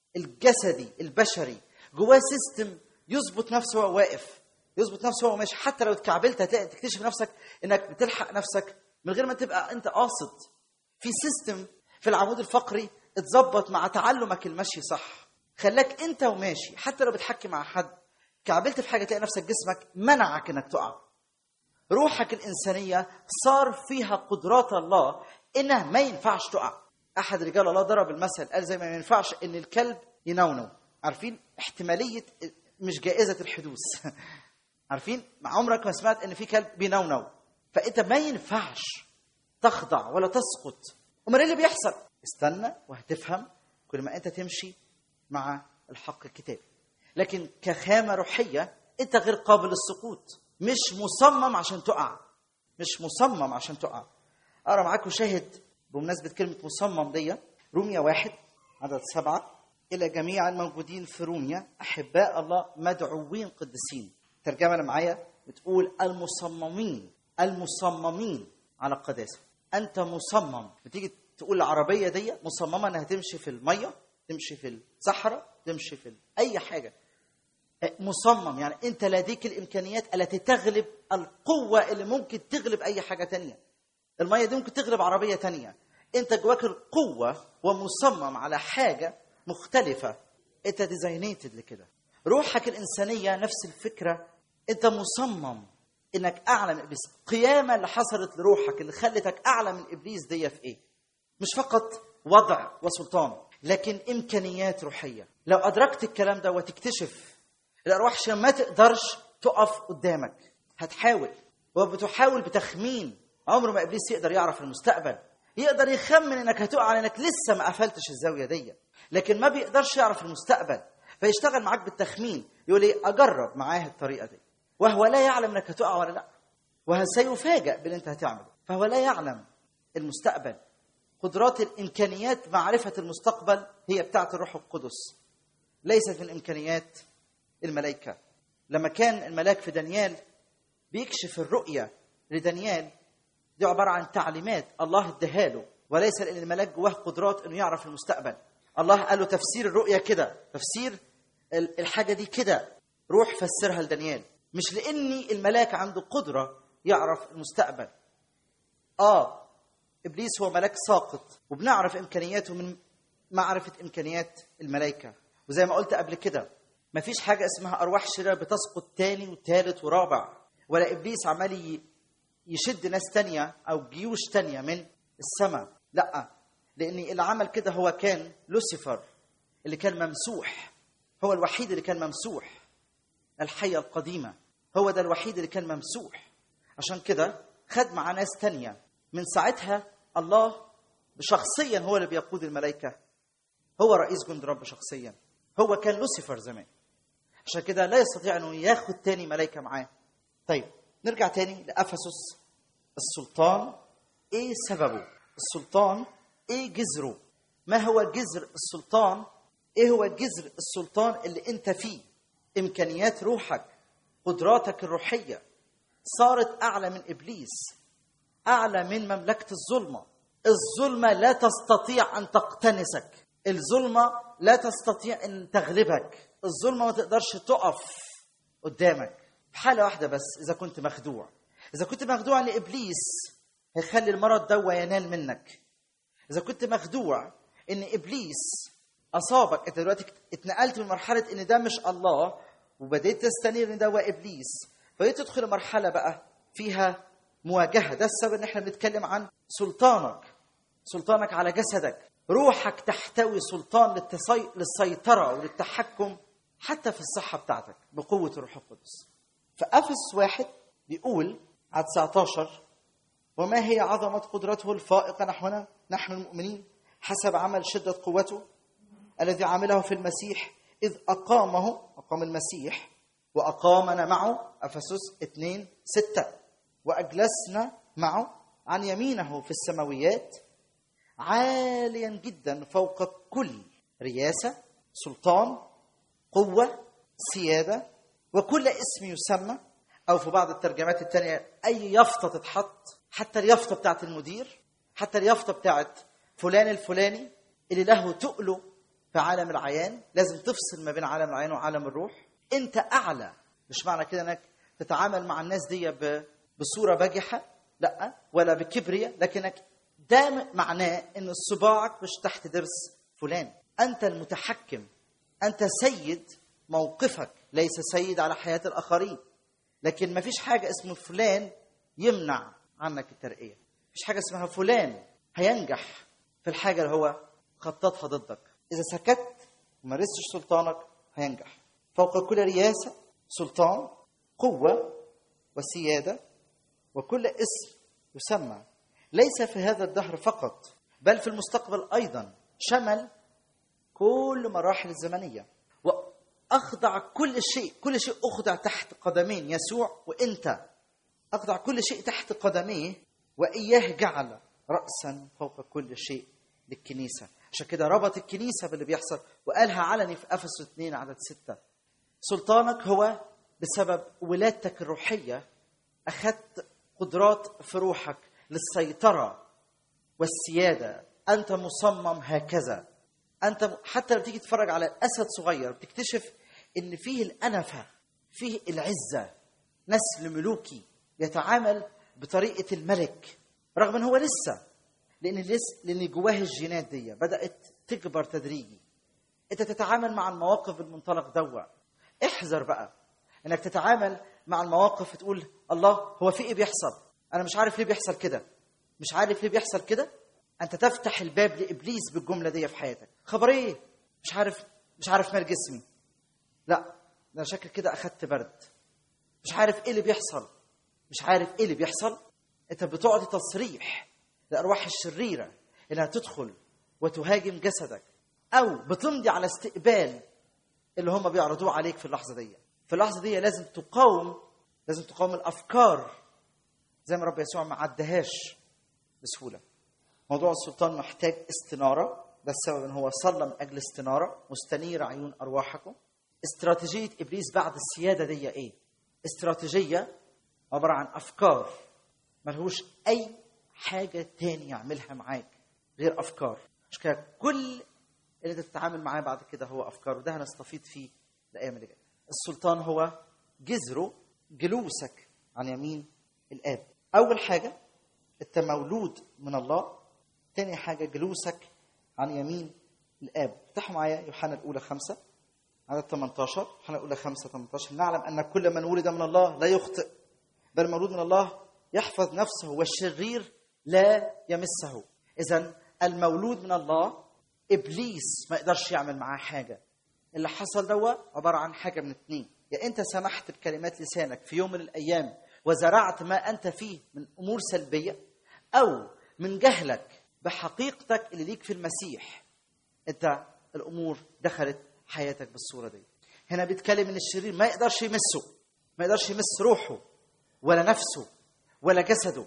Speaker 2: الجسدي البشري جواه سيستم يظبط نفسه وهو واقف يظبط نفسه وهو ماشي حتى لو اتكعبلت هتلاقي تكتشف نفسك انك بتلحق نفسك من غير ما تبقى انت قاصد في سيستم في العمود الفقري اتظبط مع تعلمك المشي صح خلاك انت وماشي حتى لو بتحكي مع حد كعبلت في حاجه تلاقي نفسك جسمك منعك انك تقع روحك الانسانيه صار فيها قدرات الله انها ما ينفعش تقع احد رجال الله ضرب المثل قال زي ما ينفعش ان الكلب ينونو عارفين احتماليه مش جائزه الحدوث عارفين عمرك ما سمعت ان في كلب بينونو فانت ما ينفعش تخضع ولا تسقط امال ايه اللي بيحصل استنى وهتفهم كل ما انت تمشي مع الحق الكتابي لكن كخامه روحيه انت غير قابل للسقوط مش مصمم عشان تقع مش مصمم عشان تقع اقرا معاكم شاهد بمناسبه كلمه مصمم دي روميا واحد عدد سبعه الى جميع الموجودين في روميا احباء الله مدعوين قديسين ترجمه أنا معايا بتقول المصممين المصممين على القداسه انت مصمم بتيجي تقول العربيه دي مصممه انها تمشي في الميه تمشي في الصحراء تمشي في اي حاجه مصمم يعني انت لديك الامكانيات التي تغلب القوه اللي ممكن تغلب اي حاجه تانية الميه دي ممكن تغلب عربيه تانية انت جواك القوه ومصمم على حاجه مختلفه انت ديزاينيتد لكده روحك الانسانيه نفس الفكره انت مصمم انك اعلى من ابليس القيامه اللي حصلت لروحك اللي خلتك اعلى من ابليس دي في ايه مش فقط وضع وسلطان لكن امكانيات روحيه لو ادركت الكلام ده وتكتشف الارواح عشان ما تقدرش تقف قدامك هتحاول وبتحاول بتخمين عمر ما ابليس يقدر يعرف المستقبل يقدر يخمن انك هتقع لانك لسه ما قفلتش الزاويه دي لكن ما بيقدرش يعرف المستقبل فيشتغل معاك بالتخمين يقول ايه اجرب معاه الطريقه دي وهو لا يعلم انك هتقع ولا لا وسيفاجأ باللي انت هتعمله فهو لا يعلم المستقبل قدرات الامكانيات معرفه المستقبل هي بتاعه الروح القدس ليست من امكانيات الملائكه لما كان الملاك في دانيال بيكشف الرؤيه لدانيال دي عباره عن تعليمات الله اداها له وليس لان الملاك جواه قدرات انه يعرف المستقبل الله قال له تفسير الرؤيه كده تفسير ال- الحاجه دي كده روح فسرها لدانيال مش لاني الملاك عنده قدره يعرف المستقبل اه ابليس هو ملاك ساقط وبنعرف امكانياته من معرفه امكانيات الملائكه وزي ما قلت قبل كده مفيش حاجه اسمها ارواح شريره بتسقط تاني وتالت ورابع ولا ابليس عمال ي- يشد ناس تانية او جيوش تانية من السماء لا لان اللي عمل كده هو كان لوسيفر اللي كان ممسوح هو الوحيد اللي كان ممسوح الحية القديمة هو ده الوحيد اللي كان ممسوح عشان كده خد مع ناس تانية من ساعتها الله شخصيا هو اللي بيقود الملائكة هو رئيس جند رب شخصيا هو كان لوسيفر زمان عشان كده لا يستطيع انه ياخد تاني ملائكة معاه طيب نرجع تاني لأفسس السلطان ايه سببه السلطان ايه جذره ما هو جذر السلطان ايه هو جذر السلطان اللي انت فيه امكانيات روحك قدراتك الروحيه صارت اعلى من ابليس اعلى من مملكه الظلمه الظلمه لا تستطيع ان تقتنسك الظلمه لا تستطيع ان تغلبك الظلمه ما تقدرش تقف قدامك في حاله واحده بس اذا كنت مخدوع اذا كنت مخدوع لابليس هيخلي المرض ده ينال منك اذا كنت مخدوع ان ابليس اصابك انت دلوقتي اتنقلت من مرحله ان ده مش الله وبديت تستنير ان ده هو ابليس فبديت تدخل مرحله بقى فيها مواجهه ده السبب ان احنا بنتكلم عن سلطانك سلطانك على جسدك روحك تحتوي سلطان للتصي... للسيطره وللتحكم حتى في الصحه بتاعتك بقوه الروح القدس فافس واحد بيقول على 19 وما هي عظمة قدرته الفائقة نحونا نحن المؤمنين حسب عمل شدة قوته الذي عمله في المسيح إذ أقامه أقام المسيح وأقامنا معه أفسس 2 6 وأجلسنا معه عن يمينه في السماويات عاليا جدا فوق كل رياسة سلطان قوة سيادة وكل اسم يسمى أو في بعض الترجمات التانية أي يافطة تتحط حتى اليافطة بتاعت المدير حتى اليافطة بتاعت فلان الفلاني اللي له تقله في عالم العيان لازم تفصل ما بين عالم العيان وعالم الروح انت اعلى مش معنى كده انك تتعامل مع الناس دي ب- بصوره بجحه لا ولا بكبرياء لكنك ده معناه ان صباعك مش تحت ضرس فلان انت المتحكم انت سيد موقفك ليس سيد على حياه الاخرين لكن ما فيش حاجه اسمه فلان يمنع عنك الترقيه مفيش حاجه اسمها فلان هينجح في الحاجه اللي هو خططها ضدك اذا سكت ومارستش سلطانك هينجح فوق كل رياسه سلطان قوه وسياده وكل اسم يسمى ليس في هذا الدهر فقط بل في المستقبل ايضا شمل كل مراحل الزمنيه واخضع كل شيء كل شيء اخضع تحت قدمين يسوع وانت اخضع كل شيء تحت قدميه واياه جعل راسا فوق كل شيء للكنيسه عشان كده ربط الكنيسه باللي بيحصل وقالها علني في افسس 2 عدد 6 سلطانك هو بسبب ولادتك الروحيه اخذت قدرات في روحك للسيطره والسياده انت مصمم هكذا انت حتى لما تيجي تتفرج على اسد صغير بتكتشف ان فيه الانفه فيه العزه نسل ملوكي يتعامل بطريقه الملك رغم ان هو لسه لان لسه لان جواه الجينات دي بدات تكبر تدريجي انت تتعامل مع المواقف بالمنطلق دوا احذر بقى انك تتعامل مع المواقف تقول الله هو في ايه بيحصل انا مش عارف ليه بيحصل كده مش عارف ليه بيحصل كده انت تفتح الباب لابليس بالجمله دي في حياتك خبر ايه مش عارف مش عارف مال جسمي لا ده أنا شكل كده اخدت برد مش عارف ايه اللي بيحصل مش عارف ايه اللي بيحصل انت بتعطي تصريح للارواح الشريره انها تدخل وتهاجم جسدك او بتمضي على استقبال اللي هم بيعرضوه عليك في اللحظه دي في اللحظه دي لازم تقاوم لازم تقاوم الافكار زي ما رب يسوع ما عدهاش بسهوله موضوع السلطان محتاج استناره ده السبب ان هو صلى من اجل استناره مستنير عيون ارواحكم استراتيجيه ابليس بعد السياده دي ايه استراتيجيه عباره عن افكار ملهوش اي حاجه تاني يعملها معاك غير افكار مش كده كل اللي انت تتعامل معاه بعد كده هو افكار وده هنستفيد فيه الايام اللي جايه السلطان هو جذره جلوسك عن يمين الاب اول حاجه انت مولود من الله تاني حاجه جلوسك عن يمين الاب افتحوا معايا يوحنا الاولى خمسة عدد 18 يوحنا الاولى 5 18 نعلم ان كل من ولد من الله لا يخطئ بل مولود من الله يحفظ نفسه والشرير لا يمسه اذا المولود من الله ابليس ما يقدرش يعمل معاه حاجه اللي حصل دوا عباره عن حاجه من اتنين يا انت سمحت بكلمات لسانك في يوم من الايام وزرعت ما انت فيه من امور سلبيه او من جهلك بحقيقتك اللي ليك في المسيح انت الامور دخلت حياتك بالصوره دي هنا بيتكلم ان الشرير ما يقدرش يمسه ما يقدرش يمس روحه ولا نفسه ولا جسده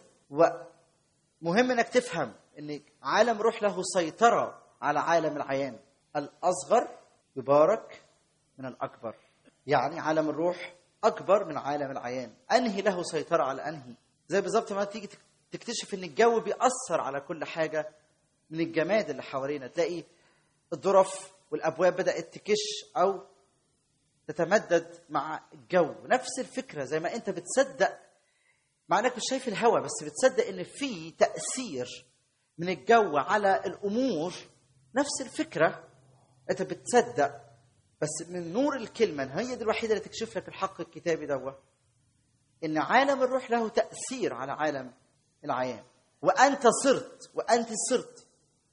Speaker 2: ومهم انك تفهم ان عالم روح له سيطره على عالم العيان الاصغر يبارك من الاكبر يعني عالم الروح اكبر من عالم العيان انهي له سيطره على انهي زي بالظبط ما تيجي تكتشف ان الجو بيأثر على كل حاجه من الجماد اللي حوالينا تلاقي الظرف والابواب بدات تكش او تتمدد مع الجو نفس الفكره زي ما انت بتصدق مع انك مش شايف الهواء بس بتصدق ان في تاثير من الجو على الامور نفس الفكره انت بتصدق بس من نور الكلمه هي دي الوحيده اللي تكشف لك الحق الكتابي دوت ان عالم الروح له تاثير على عالم العيان وانت صرت وانت صرت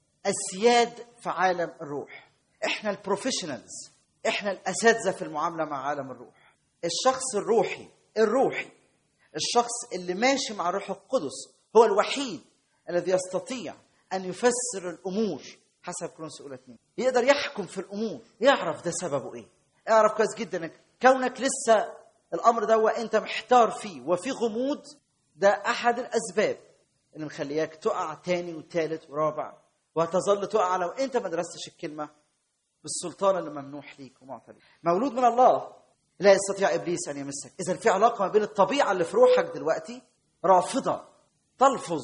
Speaker 2: اسياد في عالم الروح احنا البروفيشنالز احنا الاساتذه في المعامله مع عالم الروح الشخص الروحي الروحي الشخص اللي ماشي مع الروح القدس هو الوحيد الذي يستطيع ان يفسر الامور حسب كرونس اولى اثنين يقدر يحكم في الامور يعرف ده سببه ايه يعرف كويس جدا انك كونك لسه الامر ده انت محتار فيه وفي غموض ده احد الاسباب اللي مخلياك تقع تاني وتالت ورابع وهتظل تقع لو انت ما درستش الكلمه بالسلطان اللي ممنوح ليك ومعطى ليك مولود من الله لا يستطيع ابليس ان يمسك اذا في علاقه ما بين الطبيعه اللي في روحك دلوقتي رافضه تلفظ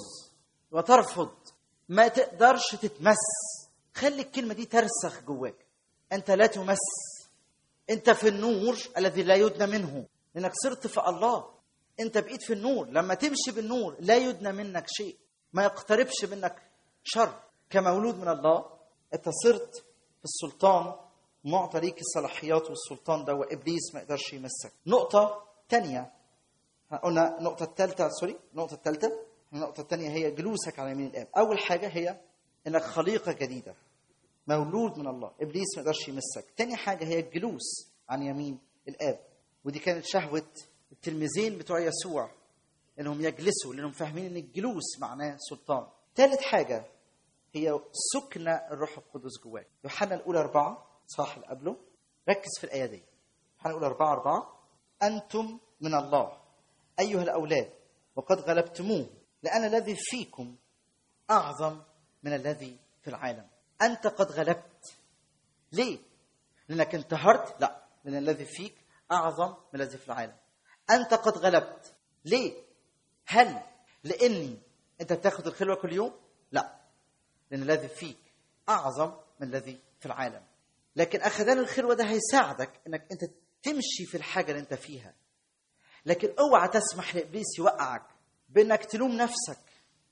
Speaker 2: وترفض ما تقدرش تتمس خلي الكلمه دي ترسخ جواك انت لا تمس انت في النور الذي لا يدنى منه لانك صرت في الله انت بقيت في النور لما تمشي بالنور لا يدنى منك شيء ما يقتربش منك شر كمولود من الله انت صرت في السلطان معطى ليك الصلاحيات والسلطان ده وابليس ما يقدرش يمسك نقطه تانية قلنا النقطه الثالثه سوري النقطه الثالثه النقطه الثانيه هي جلوسك على يمين الاب اول حاجه هي انك خليقه جديده مولود من الله ابليس ما يقدرش يمسك تاني حاجه هي الجلوس عن يمين الاب ودي كانت شهوه التلميذين بتوع يسوع انهم يجلسوا لانهم فاهمين ان الجلوس معناه سلطان ثالث حاجه هي سكن الروح القدس جواك يوحنا الاولى أربعة صح اللي قبله ركز في الايه دي يوحنا الاولى أربعة أربعة انتم من الله ايها الاولاد وقد غلبتموه لان الذي فيكم اعظم من الذي في العالم انت قد غلبت ليه لانك انتهرت لا لان الذي فيك اعظم من الذي في العالم انت قد غلبت ليه هل لاني انت بتاخد الخلوه كل يوم لا لان الذي فيك اعظم من الذي في العالم لكن اخذان الخلوه ده هيساعدك انك انت تمشي في الحاجه اللي انت فيها لكن اوعى تسمح لابليس يوقعك بانك تلوم نفسك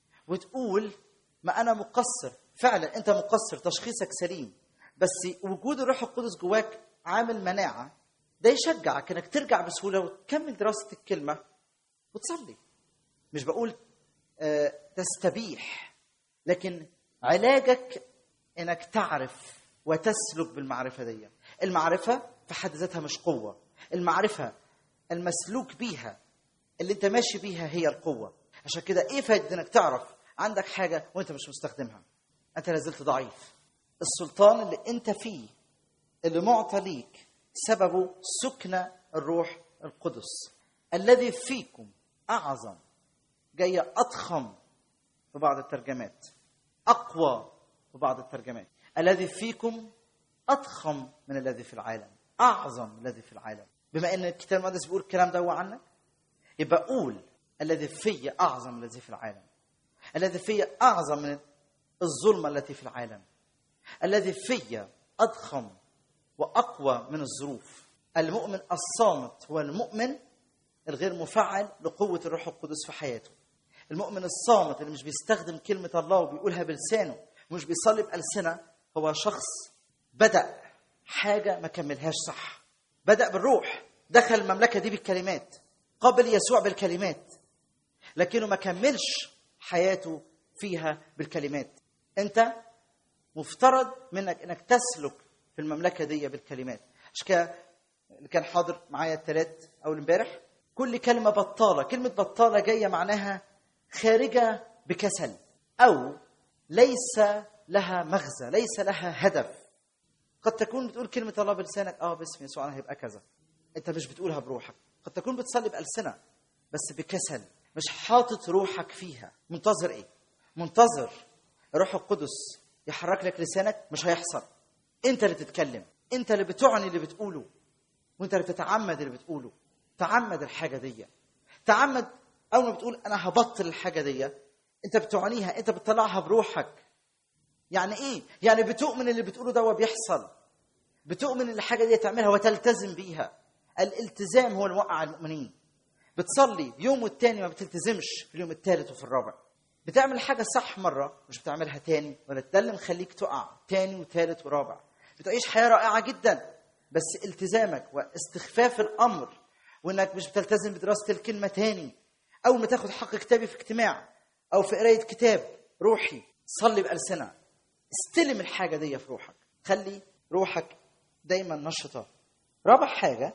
Speaker 2: وتقول ما انا مقصر فعلا انت مقصر تشخيصك سليم بس وجود الروح القدس جواك عامل مناعه ده يشجعك انك ترجع بسهوله وتكمل دراسه الكلمه وتصلي مش بقول آه تستبيح لكن علاجك انك تعرف وتسلك بالمعرفه دي المعرفه في حد ذاتها مش قوه المعرفه المسلوك بيها اللي انت ماشي بيها هي القوه عشان كده ايه فايده انك تعرف عندك حاجه وانت مش مستخدمها انت لازلت ضعيف السلطان اللي انت فيه اللي معطى ليك سببه سكن الروح القدس الذي فيكم اعظم جايه اضخم في بعض الترجمات اقوى في بعض الترجمات الذي فيكم اضخم من الذي في العالم اعظم من الذي في العالم بما ان الكتاب المقدس بيقول الكلام ده هو عنك يبقى قول الذي في اعظم من الذي في العالم الذي في اعظم من الظلمه التي في العالم الذي في اضخم واقوى من الظروف المؤمن الصامت هو المؤمن الغير مفعل لقوه الروح القدس في حياته المؤمن الصامت اللي مش بيستخدم كلمه الله وبيقولها بلسانه مش بيصلي بألسنة هو شخص بدأ حاجة ما كملهاش صح بدأ بالروح دخل المملكة دي بالكلمات قبل يسوع بالكلمات لكنه ما كملش حياته فيها بالكلمات انت مفترض منك انك تسلك في المملكه دي بالكلمات عشان كده اللي كان حاضر معايا الثلاث او امبارح كل كلمه بطاله كلمه بطاله جايه معناها خارجه بكسل او ليس لها مغزى ليس لها هدف قد تكون بتقول كلمه الله بلسانك اه باسم يسوع انا هيبقى كذا انت مش بتقولها بروحك قد تكون بتصلي بالسنه بس بكسل مش حاطط روحك فيها منتظر ايه منتظر روح القدس يحرك لك لسانك مش هيحصل انت اللي تتكلم انت اللي بتعني اللي بتقوله وانت اللي تتعمد اللي بتقوله تعمد الحاجه دي تعمد اول ما بتقول انا هبطل الحاجه دي انت بتعنيها انت بتطلعها بروحك يعني ايه يعني بتؤمن اللي بتقوله ده بيحصل بتؤمن ان الحاجه دي تعملها وتلتزم بيها الالتزام هو اللي موقع المؤمنين بتصلي يوم والتاني ما بتلتزمش في اليوم الثالث وفي الرابع بتعمل حاجه صح مره مش بتعملها تاني ولا ده اللي مخليك تقع تاني وثالث ورابع بتعيش حياه رائعه جدا بس التزامك واستخفاف الامر وانك مش بتلتزم بدراسه الكلمه تاني اول ما تاخد حق كتابي في اجتماع او في قرايه كتاب روحي صلي بالسنه استلم الحاجه دي في روحك خلي روحك دايما نشطه رابع حاجه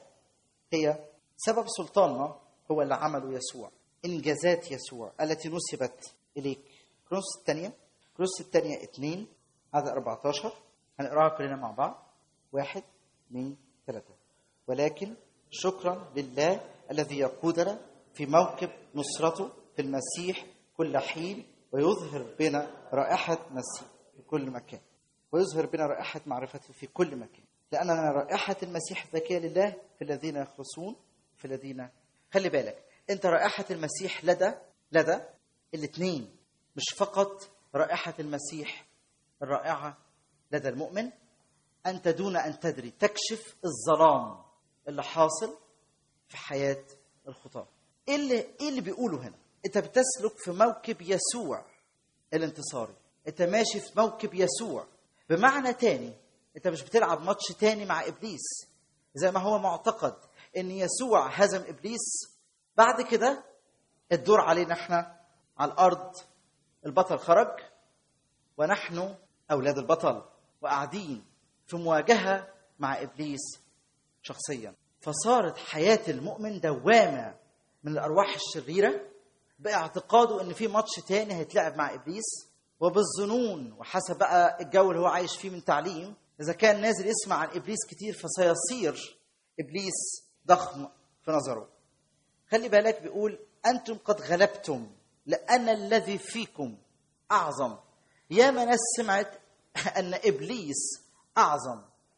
Speaker 2: هي سبب سلطاننا هو اللي عمله يسوع انجازات يسوع التي نسبت اليك كروس الثانيه كروس الثانيه اثنين عدد 14 هنقراها كلنا مع بعض واحد اثنين ثلاثة ولكن شكرا لله الذي يقودنا في موكب نصرته في المسيح كل حين ويظهر بنا رائحة مسيح في كل مكان ويظهر بنا رائحة معرفته في كل مكان لأننا رائحة المسيح الذكية لله في الذين يخلصون في الذين خلي بالك أنت رائحة المسيح لدى لدى الاثنين مش فقط رائحة المسيح الرائعة لدى المؤمن أنت دون أن تدري تكشف الظلام اللي حاصل في حياة الخطاة إيه اللي, إيه اللي بيقوله هنا أنت بتسلك في موكب يسوع الانتصاري أنت ماشي في موكب يسوع بمعنى تاني أنت مش بتلعب ماتش تاني مع إبليس زي ما هو معتقد ان يسوع هزم ابليس بعد كده الدور علينا احنا على الارض البطل خرج ونحن اولاد البطل وقاعدين في مواجهه مع ابليس شخصيا فصارت حياه المؤمن دوامه من الارواح الشريره باعتقاده ان في ماتش تاني هيتلعب مع ابليس وبالظنون وحسب بقى الجو اللي هو عايش فيه من تعليم اذا كان نازل يسمع عن ابليس كتير فسيصير ابليس ضخم في نظره خلي بالك بيقول انتم قد غلبتم لان الذي فيكم اعظم يا ما ناس سمعت ان ابليس اعظم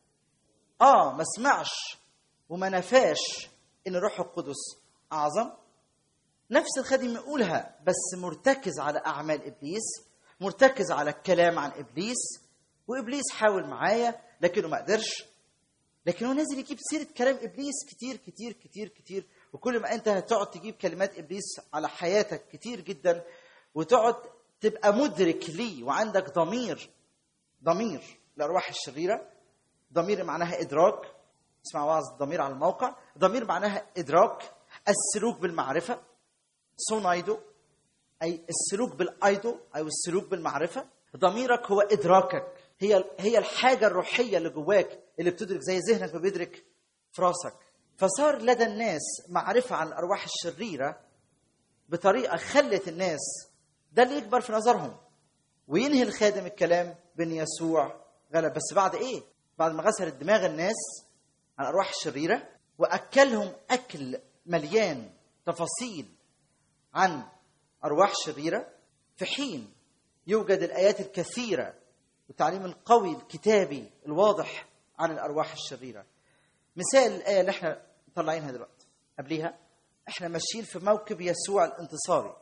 Speaker 2: اه ما سمعش وما نفاش ان الروح القدس اعظم نفس الخادم يقولها بس مرتكز على اعمال ابليس مرتكز على الكلام عن ابليس وابليس حاول معايا لكنه ما قدرش لكن هو نازل يجيب سيره كلام ابليس كتير كتير كتير كتير وكل ما انت هتقعد تجيب كلمات ابليس على حياتك كتير جدا وتقعد تبقى مدرك ليه وعندك ضمير ضمير الارواح الشريره ضمير معناها ادراك اسمع وعظ الضمير على الموقع ضمير معناها ادراك السلوك بالمعرفه سونايدو اي السلوك بالايدو او السلوك بالمعرفه ضميرك هو ادراكك هي هي الحاجه الروحيه اللي جواك اللي بتدرك زي ذهنك ما بيدرك في راسك فصار لدى الناس معرفه عن الارواح الشريره بطريقه خلت الناس ده اللي يكبر في نظرهم وينهي الخادم الكلام بان يسوع غلب بس بعد ايه؟ بعد ما غسل دماغ الناس عن الارواح الشريره واكلهم اكل مليان تفاصيل عن ارواح شريره في حين يوجد الآيات الكثيرة والتعليم القوي الكتابي الواضح عن الأرواح الشريرة مثال الآية اللي احنا مطلعينها دلوقتي قبليها احنا ماشيين في موكب يسوع الانتصاري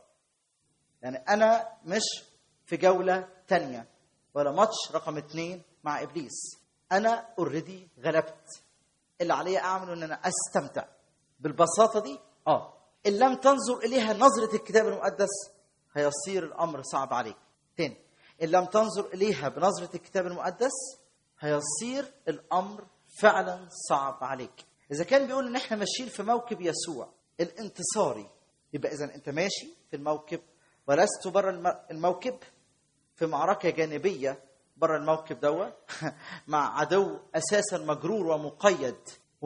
Speaker 2: يعني أنا مش في جولة تانية ولا ماتش رقم اتنين مع إبليس أنا اوريدي غلبت اللي عليا أعمله إن أنا أستمتع بالبساطة دي آه إن لم تنظر إليها نظرة الكتاب المقدس هيصير الأمر صعب عليك تاني إن لم تنظر إليها بنظرة الكتاب المقدس هيصير الأمر فعلا صعب عليك إذا كان بيقول إن إحنا ماشيين في موكب يسوع الانتصاري يبقى إذا أنت ماشي في الموكب ولست بره الم- الموكب في معركة جانبية بره الموكب دوا مع عدو أساسا مجرور ومقيد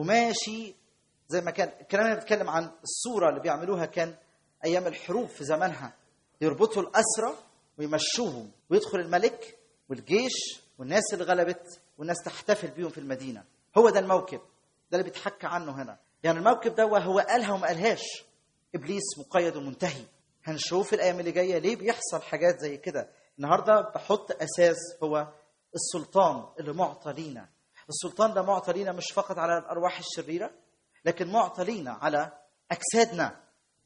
Speaker 2: وماشي زي ما كان الكلام اللي بيتكلم عن الصورة اللي بيعملوها كان أيام الحروب في زمانها يربطوا الأسرى ويمشوهم ويدخل الملك والجيش والناس اللي غلبت والناس تحتفل بيهم في المدينة هو ده الموكب ده اللي بيتحكى عنه هنا يعني الموكب ده هو قالها وما قالهاش إبليس مقيد ومنتهي هنشوف الأيام اللي جاية ليه بيحصل حاجات زي كده النهاردة بحط أساس هو السلطان اللي معطى لينا السلطان ده معطى لينا مش فقط على الأرواح الشريرة لكن معطى لينا على أجسادنا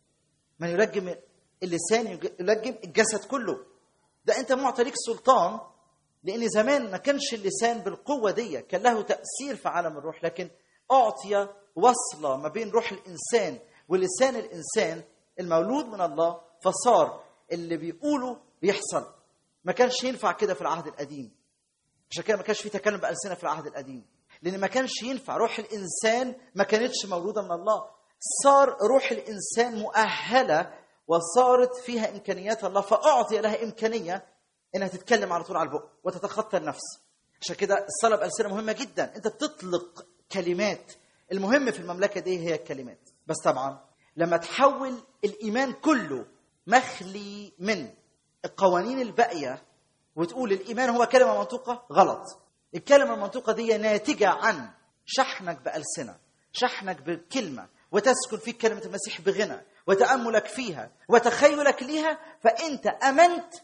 Speaker 2: من يلجم اللسان يلجم الجسد كله ده انت معطى ليك سلطان لان زمان ما كانش اللسان بالقوه دي كان له تاثير في عالم الروح لكن اعطي وصله ما بين روح الانسان ولسان الانسان المولود من الله فصار اللي بيقوله بيحصل ما كانش ينفع كده في العهد القديم عشان كده ما كانش في تكلم بألسنة في العهد القديم لأن ما كانش ينفع روح الإنسان ما كانتش مولودة من الله صار روح الإنسان مؤهلة وصارت فيها إمكانيات الله فأعطي لها إمكانية إنها تتكلم على طول على البق وتتخطى النفس عشان كده الصلاة بألسنة مهمة جدا أنت بتطلق كلمات المهم في المملكة دي هي الكلمات بس طبعا لما تحول الإيمان كله مخلي من القوانين الباقية وتقول الإيمان هو كلمة منطوقة غلط الكلمة المنطوقة دي ناتجة عن شحنك بألسنة شحنك بالكلمة وتسكن فيك كلمة المسيح بغنى وتأملك فيها وتخيلك ليها فأنت أمنت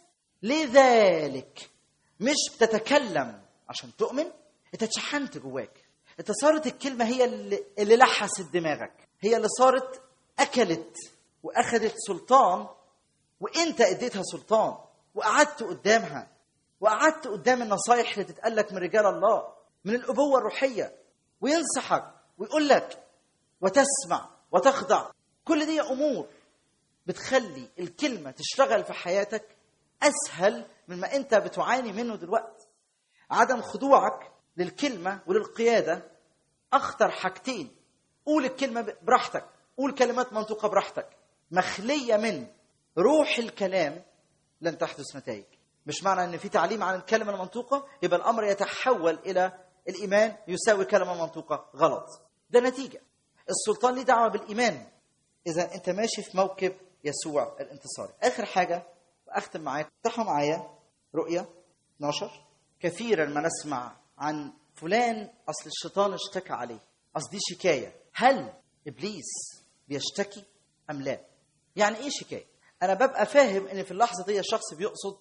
Speaker 2: لذلك مش بتتكلم عشان تؤمن انت اتشحنت جواك انت صارت الكلمة هي اللي, اللي لحست دماغك هي اللي صارت أكلت وأخذت سلطان وانت اديتها سلطان وقعدت قدامها وقعدت قدام النصايح اللي تتقالك من رجال الله من الابوه الروحيه وينصحك ويقول لك وتسمع وتخضع كل دي امور بتخلي الكلمه تشتغل في حياتك اسهل مما انت بتعاني منه دلوقتي عدم خضوعك للكلمه وللقياده اخطر حاجتين قول الكلمه براحتك قول كلمات منطوقه براحتك مخليه من روح الكلام لن تحدث نتائج مش معنى ان في تعليم عن الكلمه المنطوقه يبقى الامر يتحول الى الايمان يساوي كلمه منطوقه غلط ده نتيجه السلطان ليه دعوه بالايمان اذا انت ماشي في موكب يسوع الانتصاري اخر حاجه واختم معاك افتحوا معايا رؤيا 12 كثيرا ما نسمع عن فلان اصل الشيطان اشتكى عليه اصل دي شكايه هل ابليس بيشتكي ام لا يعني ايه شكايه انا ببقى فاهم ان في اللحظه دي الشخص بيقصد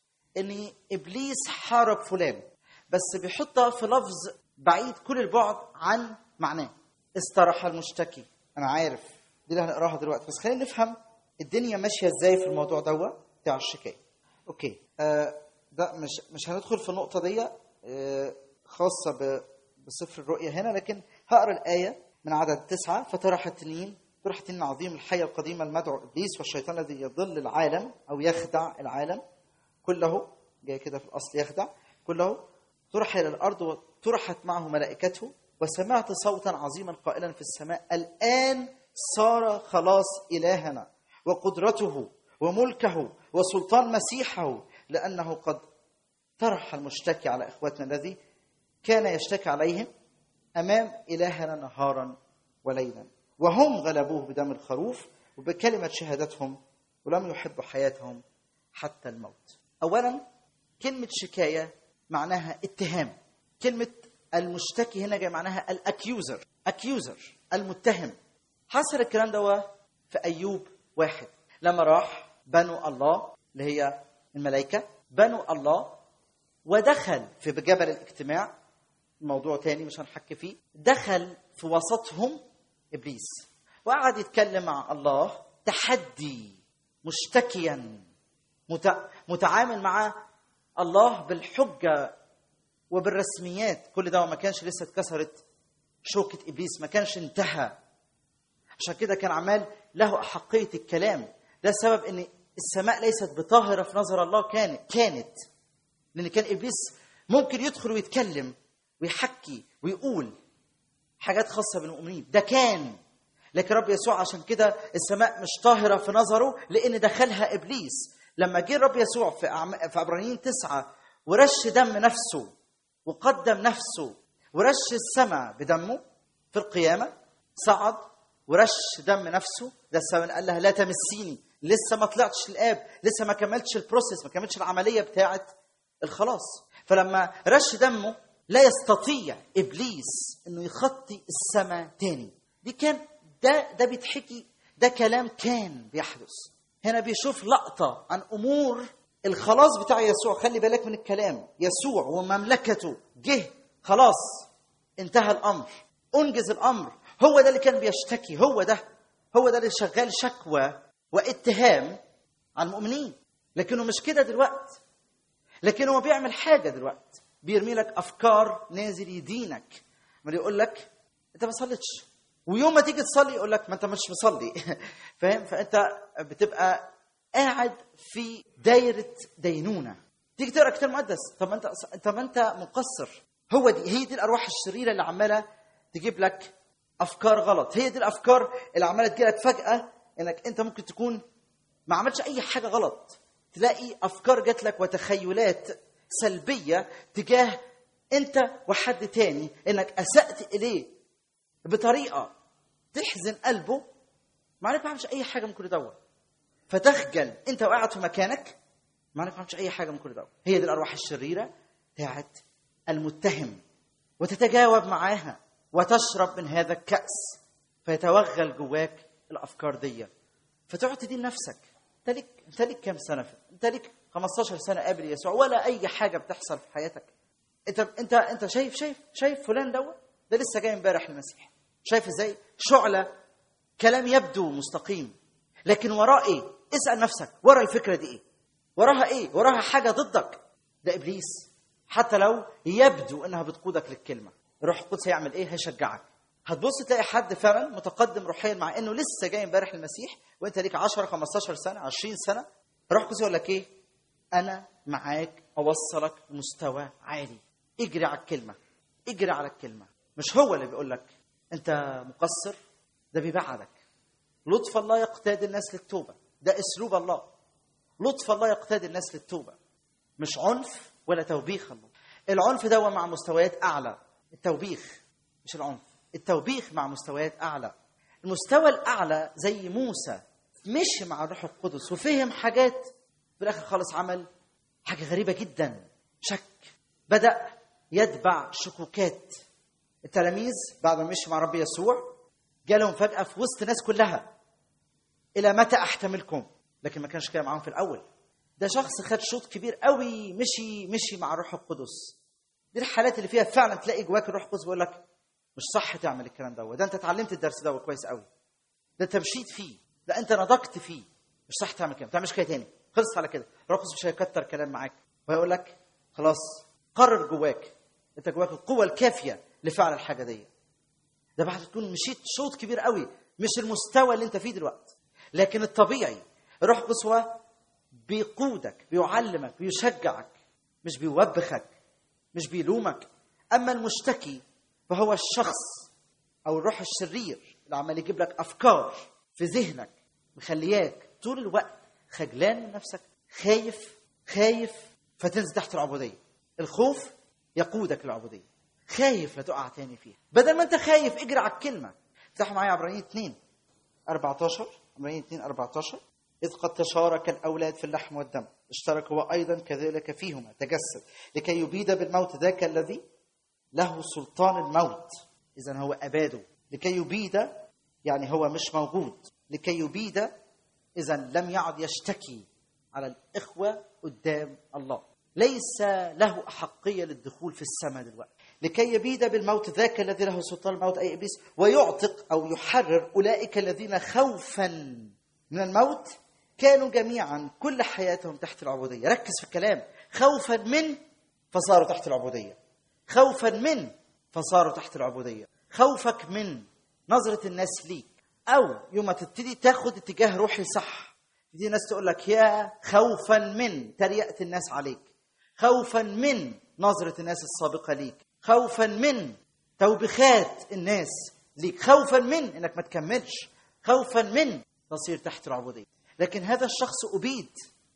Speaker 2: ان ابليس حارب فلان بس بيحطها في لفظ بعيد كل البعد عن معناه استراح المشتكي انا عارف دي اللي هنقراها دلوقتي بس خلينا نفهم الدنيا ماشيه ازاي في الموضوع دوت بتاع الشكايه اوكي آه ده مش مش هندخل في النقطه دي آه خاصه ب- بسفر الرؤيا هنا لكن هقرا الايه من عدد تسعه فطرح التنين طرح التنين العظيم الحيه القديمه المدعو ابليس والشيطان الذي يضل العالم او يخدع العالم كله جاي كده في الاصل يخدع كله طرح الى الارض وطرحت معه ملائكته وسمعت صوتا عظيما قائلا في السماء الان صار خلاص الهنا وقدرته وملكه وسلطان مسيحه لانه قد طرح المشتكي على اخوتنا الذي كان يشتكي عليهم امام الهنا نهارا وليلا وهم غلبوه بدم الخروف وبكلمه شهادتهم ولم يحبوا حياتهم حتى الموت اولا كلمه شكايه معناها اتهام كلمه المشتكي هنا جاي معناها الاكيوزر اكيوزر المتهم حصل الكلام ده في ايوب واحد لما راح بنو الله اللي هي الملائكة بنو الله ودخل في جبل الاجتماع موضوع تاني مش هنحكي فيه دخل في وسطهم إبليس وقعد يتكلم مع الله تحدي مشتكيا مت- متعامل مع الله بالحجة وبالرسميات كل ده ما كانش لسه اتكسرت شوكة إبليس ما كانش انتهى عشان كده كان عمال له أحقية الكلام ده سبب أن السماء ليست بطاهرة في نظر الله كانت كانت لأن كان إبليس ممكن يدخل ويتكلم ويحكي ويقول حاجات خاصة بالمؤمنين ده كان لكن رب يسوع عشان كده السماء مش طاهرة في نظره لأن دخلها إبليس لما جه رب يسوع في أعم- في عبرانيين تسعة ورش دم نفسه وقدم نفسه ورش السماء بدمه في القيامة صعد ورش دم نفسه ده السماء قال لها لا تمسيني لسه ما طلعتش الآب لسه ما كملتش البروسيس ما كملتش العملية بتاعت الخلاص فلما رش دمه لا يستطيع ابليس انه يخطي السماء تاني دي كان ده ده بيتحكي ده كلام كان بيحدث هنا بيشوف لقطه عن امور الخلاص بتاع يسوع خلي بالك من الكلام يسوع ومملكته جه خلاص انتهى الامر انجز الامر هو ده اللي كان بيشتكي هو ده هو ده اللي شغال شكوى واتهام عن المؤمنين لكنه مش كده دلوقتي لكن هو بيعمل حاجة دلوقتي بيرمي لك أفكار نازل يدينك ما يقول لك أنت ما صليتش ويوم ما تيجي تصلي يقول لك ما أنت مش مصلي فاهم فأنت بتبقى قاعد في دايرة دينونة تيجي تقرا كتاب مقدس طب ما انت طب ما انت مقصر هو دي هي دي الارواح الشريره اللي عماله تجيب لك افكار غلط هي دي الافكار اللي عماله تجيلك فجاه انك انت ممكن تكون ما عملتش اي حاجه غلط تلاقي افكار جات لك وتخيلات سلبيه تجاه انت وحد تاني انك اسات اليه بطريقه تحزن قلبه ما عليك ما عملش اي حاجه من كل دوت فتخجل انت وقعت في مكانك ما عليك ما عملش اي حاجه من كل دوت هي دي الارواح الشريره بتاعت المتهم وتتجاوب معاها وتشرب من هذا الكأس فيتوغل جواك الافكار دي فتقعد تدين نفسك انت ليك انت ليك كام سنه في... انت ليك 15 سنه قبل يسوع ولا اي حاجه بتحصل في حياتك انت انت انت شايف شايف شايف فلان دوت ده لسه جاي امبارح المسيح شايف ازاي شعله كلام يبدو مستقيم لكن وراه ايه اسال نفسك ورا الفكره دي ايه وراها ايه وراها حاجه ضدك ده ابليس حتى لو يبدو انها بتقودك للكلمه الروح القدس هيعمل ايه هيشجعك هتبص تلاقي حد فعلا متقدم روحيا مع انه لسه جاي امبارح المسيح وانت ليك 10 15 سنه 20 سنه الروح القدس يقول لك ايه انا معاك اوصلك لمستوى عالي اجري على الكلمه اجري على الكلمه مش هو اللي بيقول لك انت مقصر ده بيبعدك لطف الله يقتاد الناس للتوبه ده اسلوب الله لطف الله يقتاد الناس للتوبه مش عنف ولا توبيخ الله العنف ده مع مستويات اعلى التوبيخ مش العنف التوبيخ مع مستويات اعلى المستوى الاعلى زي موسى مشي مع الروح القدس وفهم حاجات في الاخر خالص عمل حاجه غريبه جدا شك بدا يتبع شكوكات التلاميذ بعد ما مشي مع رب يسوع جالهم فجاه في وسط الناس كلها الى متى احتملكم لكن ما كانش كده معاهم في الاول ده شخص خد شوط كبير قوي مشي مشي مع الروح القدس دي الحالات اللي فيها فعلا تلاقي جواك الروح القدس بيقول لك مش صح تعمل الكلام ده ده انت اتعلمت الدرس ده كويس قوي ده انت مشيت فيه ده انت نضجت فيه مش صح تعمل كده ما تعملش كده تاني خلصت على كده الروح القدس مش هيكتر كلام معاك وهيقول لك خلاص قرر جواك انت جواك القوه الكافيه لفعل الحاجه دي ده بعد تكون مشيت شوط كبير قوي مش المستوى اللي انت فيه دلوقتي لكن الطبيعي الروح القدس هو بيقودك بيعلمك بيشجعك مش بيوبخك مش بيلومك اما المشتكي فهو الشخص او الروح الشرير اللي عمال يجيب لك افكار في ذهنك مخلياك طول الوقت خجلان من نفسك خايف خايف فتنزل تحت العبوديه الخوف يقودك للعبوديه خايف لا تقع تاني فيها بدل ما انت خايف اجري على الكلمه افتحوا معايا عبرانيين 2 14 عبرانيين 2 14 إذ قد تشارك الأولاد في اللحم والدم اشترك هو أيضا كذلك فيهما تجسد لكي يبيد بالموت ذاك الذي له سلطان الموت إذا هو أباده لكي يبيد يعني هو مش موجود لكي يبيد إذا لم يعد يشتكي على الاخوه قدام الله ليس له احقيه للدخول في السماء دلوقتي لكي يبيد بالموت ذاك الذي له سلطان الموت اي ابليس ويعتق او يحرر اولئك الذين خوفا من الموت كانوا جميعا كل حياتهم تحت العبوديه ركز في الكلام خوفا من فصاروا تحت العبوديه خوفا من فصاروا تحت العبوديه خوفك من نظره الناس ليك او يوم ما تبتدي تاخد اتجاه روحي صح تبتدي ناس تقول لك يا خوفا من تريقه الناس عليك خوفا من نظره الناس السابقه ليك خوفا من توبيخات الناس ليك خوفا من انك ما تكملش خوفا من تصير تحت العبوديه لكن هذا الشخص ابيد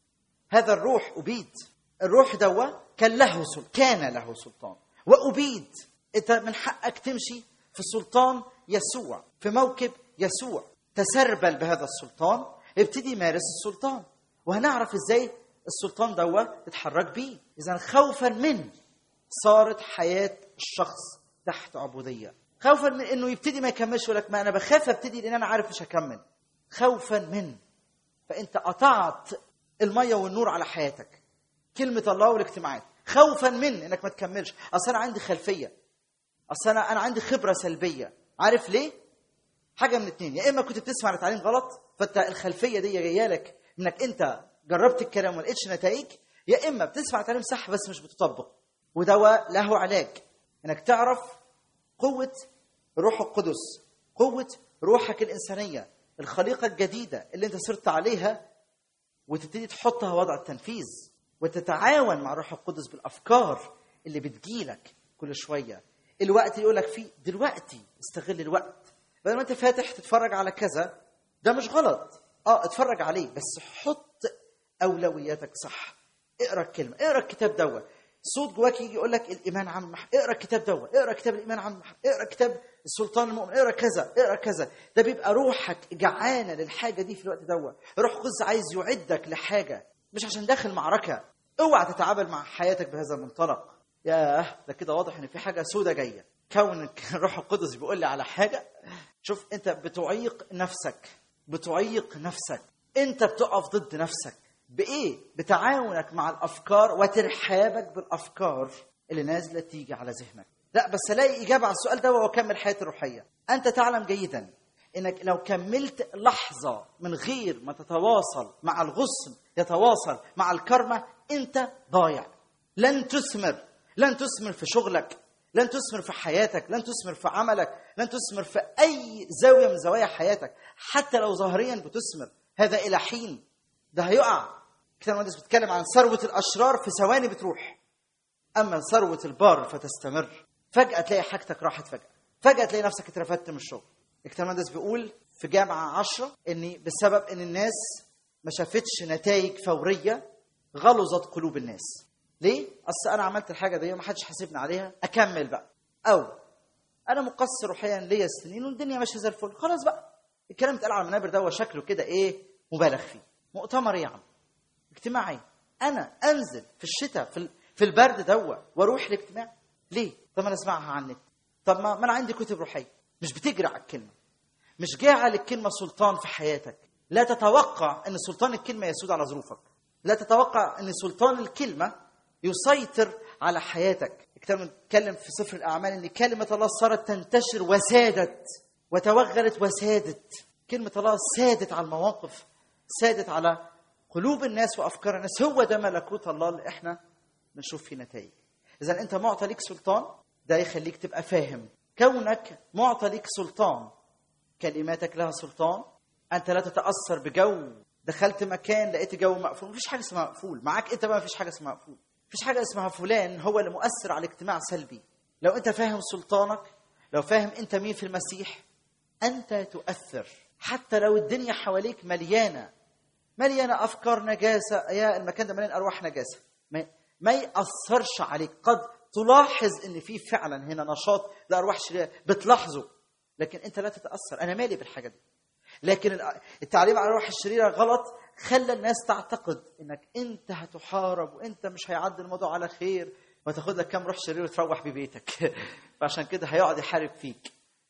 Speaker 2: هذا الروح ابيد الروح دوا كان له سلطان كان له سلطان وابيد انت من حقك تمشي في سلطان يسوع في موكب يسوع تسربل بهذا السلطان ابتدي يمارس السلطان وهنعرف ازاي السلطان دوا تتحرك بيه اذا خوفا من صارت حياه الشخص تحت عبوديه خوفا من انه يبتدي ما يكملش يقول لك ما انا بخاف ابتدي لان انا عارف مش هكمل خوفا من فانت قطعت الميه والنور على حياتك كلمه الله والاجتماعات خوفا من انك ما تكملش اصل انا عندي خلفيه اصل انا انا عندي خبره سلبيه عارف ليه حاجه من اتنين يا اما كنت بتسمع التعليم غلط فانت الخلفيه دي جايه لك انك انت جربت الكلام وما لقيتش نتائج يا اما بتسمع التعليم صح بس مش بتطبق ودواء له علاج انك تعرف قوه الروح القدس قوه روحك الانسانيه الخليقه الجديده اللي انت صرت عليها وتبتدي تحطها وضع التنفيذ وتتعاون مع الروح القدس بالافكار اللي بتجيلك كل شويه الوقت اللي يقول لك فيه دلوقتي استغل الوقت بدل ما انت فاتح تتفرج على كذا ده مش غلط اه اتفرج عليه بس حط اولوياتك صح اقرا الكلمه اقرا الكتاب دوت صوت جواك يجي يقول لك الايمان عن المح... اقرا الكتاب دوت اقرا كتاب الايمان عن المح... اقرا كتاب السلطان المؤمن اقرا كذا اقرا كذا ده بيبقى روحك جعانه للحاجه دي في الوقت دوت روح القدس عايز يعدك لحاجه مش عشان داخل معركه اوعى تتعامل مع حياتك بهذا المنطلق ياه ده كده واضح ان في حاجه سودة جايه كونك الروح القدس بيقول لي على حاجه شوف انت بتعيق نفسك بتعيق نفسك انت بتقف ضد نفسك بايه بتعاونك مع الافكار وترحابك بالافكار اللي نازله تيجي على ذهنك لا بس الاقي اجابه على السؤال ده واكمل حياتي الروحيه انت تعلم جيدا انك لو كملت لحظه من غير ما تتواصل مع الغصن يتواصل مع الكرمه انت ضايع لن تثمر لن تثمر في شغلك لن تثمر في حياتك لن تثمر في عملك لن تثمر في اي زاويه من زوايا حياتك حتى لو ظاهريا بتثمر هذا الى حين ده هيقع كتاب المقدس بيتكلم عن ثروه الاشرار في ثواني بتروح اما ثروه البار فتستمر فجاه تلاقي حاجتك راحت فجاه فجاه تلاقي نفسك اترفدت من الشغل الكتاب المقدس بيقول في جامعه عشرة ان بسبب ان الناس ما شافتش نتائج فوريه غلظت قلوب الناس ليه؟ اصل انا عملت الحاجه دي ما حدش حاسبني عليها اكمل بقى او انا مقصر روحيا ليا سنين والدنيا ماشيه زي الفل خلاص بقى الكلام اتقال على المنابر ده شكله كده ايه مبالغ فيه مؤتمر ايه يا عم اجتماعي انا انزل في الشتاء في في البرد دوا واروح الاجتماع ليه طب انا اسمعها عن النت طب ما, ما انا عندي كتب روحيه مش بتجري على الكلمه مش جاعل الكلمه سلطان في حياتك لا تتوقع ان سلطان الكلمه يسود على ظروفك لا تتوقع ان سلطان الكلمه يسيطر على حياتك الكتاب بيتكلم في سفر الاعمال ان كلمه الله صارت تنتشر وسادت وتوغلت وسادت كلمه الله سادت على المواقف سادت على قلوب الناس وافكار الناس هو ده ملكوت الله اللي احنا بنشوف فيه نتائج اذا انت معطى ليك سلطان ده يخليك تبقى فاهم كونك معطى ليك سلطان كلماتك لها سلطان انت لا تتاثر بجو دخلت مكان لقيت جو مقفول مفيش حاجه اسمها مقفول معاك انت بقى مفيش حاجه اسمها مقفول مفيش حاجه اسمها فلان هو اللي مؤثر على الاجتماع سلبي لو انت فاهم سلطانك لو فاهم انت مين في المسيح انت تؤثر حتى لو الدنيا حواليك مليانه مليانه افكار نجاسه يا المكان ده مليان ارواح نجاسه ما, ما ياثرش عليك قد تلاحظ ان في فعلا هنا نشاط لارواح شريره بتلاحظه لكن انت لا تتاثر انا مالي بالحاجه دي لكن التعليم على الروح الشريره غلط خلى الناس تعتقد انك انت هتحارب وانت مش هيعدي الموضوع على خير وتاخد لك كام روح شرير وتروح ببيتك فعشان كده هيقعد يحارب فيك